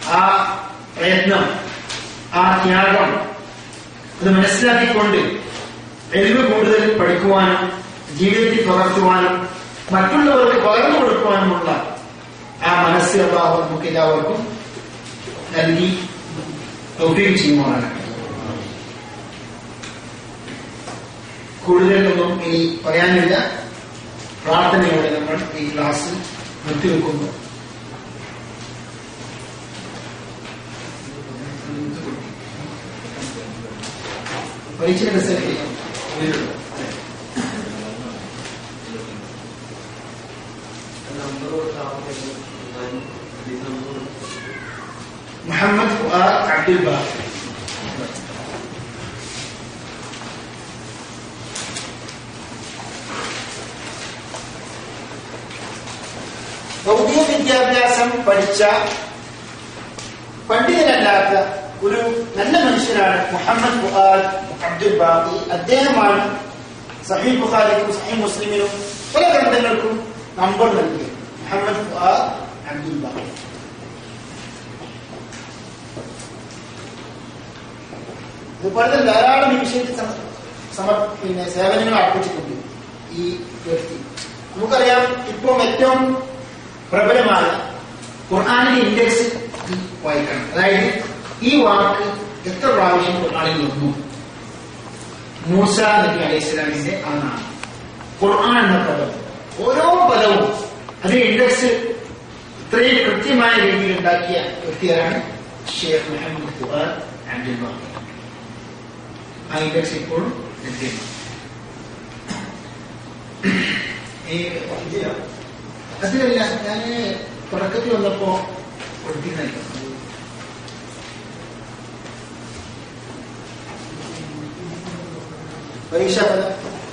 Speaker 2: ആ പ്രയത്നം ആ ത്യാഗം അത് മനസ്സിലാക്കിക്കൊണ്ട് എൽവ് കൂടുതൽ പഠിക്കുവാനും ജീവിതത്തിൽ പകർത്തുവാനും മറ്റുള്ളവർക്ക് പകർന്നു കൊടുക്കുവാനുമുള്ള ആ മനസ്സ് അള്ളാഹു നമുക്ക് എല്ലാവർക്കും നൽകി തൗഫീഖ് ചെയ്യുവാനാണ് കൂടുതലൊന്നും ഇനി പറയാനില്ല പ്രാർത്ഥനയോടെ നമ്മൾ ഈ ക്ലാസ് നിർത്തിവെക്കുന്നു പരീക്ഷ റിസൾട്ട് മുഹമ്മദ് ഫുആദ് അബ്ദുൽ ബാഖി ഭൗതിക വിദ്യാഭ്യാസം പഠിച്ച പണ്ഡിതനല്ലാത്ത ഒരു നല്ല മനുഷ്യനാണ് മുഹമ്മദ് ഫുആദ് അബ്ദുൽ ബാഖി അദ്ദേഹമാണ് സഹീഹ് ബുഖാരിക്കും സഹീഹ് മുസ്ലിമിനും പല ഗ്രന്ഥങ്ങൾക്കും നമ്പർ നൽകി മുഹമ്മദ് ഫുആദ് അബ്ദുൽ ബാഖി ഇതുപോലെ തന്നെ ധാരാളം ഈ വിഷയത്തിൽ സമ- സമർ പിന്നെ സേവനങ്ങൾ അർപ്പിച്ചിട്ടുണ്ട് ഈ വ്യക്തി നമുക്കറിയാം ഇപ്പം ഏറ്റവും പ്രബലമായ ഖുർആാനിന്റെ ഇൻഡെക്സ് വായിക്കണം അതായത് ഈ വാക്ക് എത്ര പ്രാവശ്യം ഖുർആാനിൽ വന്നു മൂസ നബി അലൈഹി സ്വലാമിന്റെ ആ നാമം ഖുർആൻ എന്ന പദം ഓരോ പദവും അതിന് ഇൻഡെക്സ് ഇത്രയും കൃത്യമായ രീതിയിൽ ഉണ്ടാക്കിയ വ്യക്തിയാണ് ഷെയ്ഖ് മുഹമ്മദ് ഫുആദ് അബ്ദുൽ ബാഖി ആ ഇൻഡെക്സ് ഇപ്പോഴും ലഭ്യമാണ് ഈ ഇതില അതിലല്ല ഞാൻ തുടക്കത്തിൽ വന്നപ്പോ കൊടുത്തിരുന്നല്ലോ പരീക്ഷാ ഫലം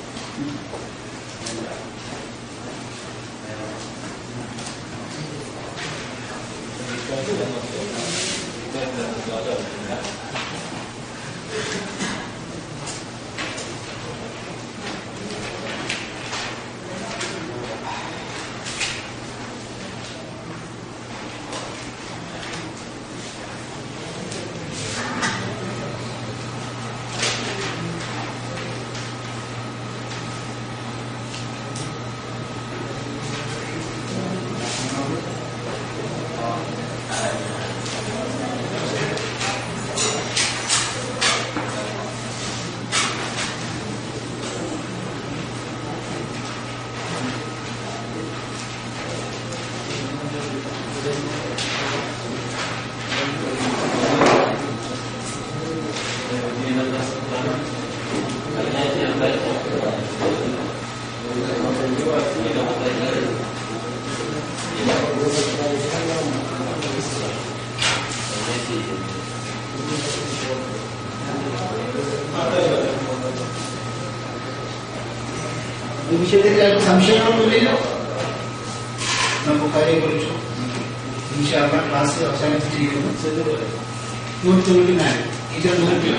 Speaker 2: ഈ വിഷയത്തിൽ ആർക്കും സംശയങ്ങളൊന്നുമില്ലല്ലോ നമുക്ക് കാര്യം കുറിച്ചു ഇൻഷാള്ള ക്ലാസ് അവസാനിപ്പിച്ചിരിക്കുന്നു നൂറ്റി തൊണ്ണൂറ്റിനാല് ഇരുന്നൂറ്റി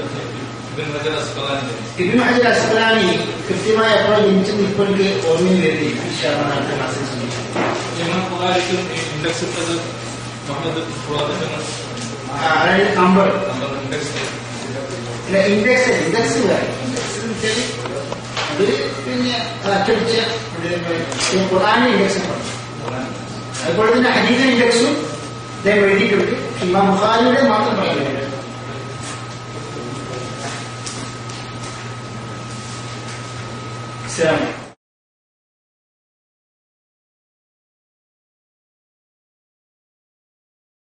Speaker 2: ഇബിൻ ഹജർ അസ്കലാനി കൃത്യമായ എപ്പോഴും ജനിച്ചെന്ന് ഇപ്പോൾ എനിക്ക് ഓർമ്മയിൽ വരുന്നില്ല ഇൻഷാള്ള അടുത്ത ക്ലാസ്സിൽ ശ്രമിക്കും
Speaker 3: ഇൻഡെക്സ് ഇട്ടത് മുഹമ്മദ് ഫുആദിന്റെ
Speaker 2: അതായത് നമ്പർ
Speaker 3: നമ്പർ ഇൻഡെക്സ്
Speaker 2: ഇല്ല ഇൻഡെക്സ് ഇൻഡെക്സ് വേറെ ഇൻഡെക്സ് എന്ന് വെച്ചാൽ അത് പിന്നെ അത് അച്ചടിച്ച പിന്നെ ഖുറാനിന്റെ ഇൻഡെക്സ് പറഞ്ഞു അതുപോലെ തന്നെ ഹദീസിന്റെ ഇൻഡെക്സും അദ്ദേഹം എഴുതിയിട്ടുണ്ട് ഇമാം ബുഖാരിയുടെ മാത്രം പറയുന്നത് ഇസ്ലാം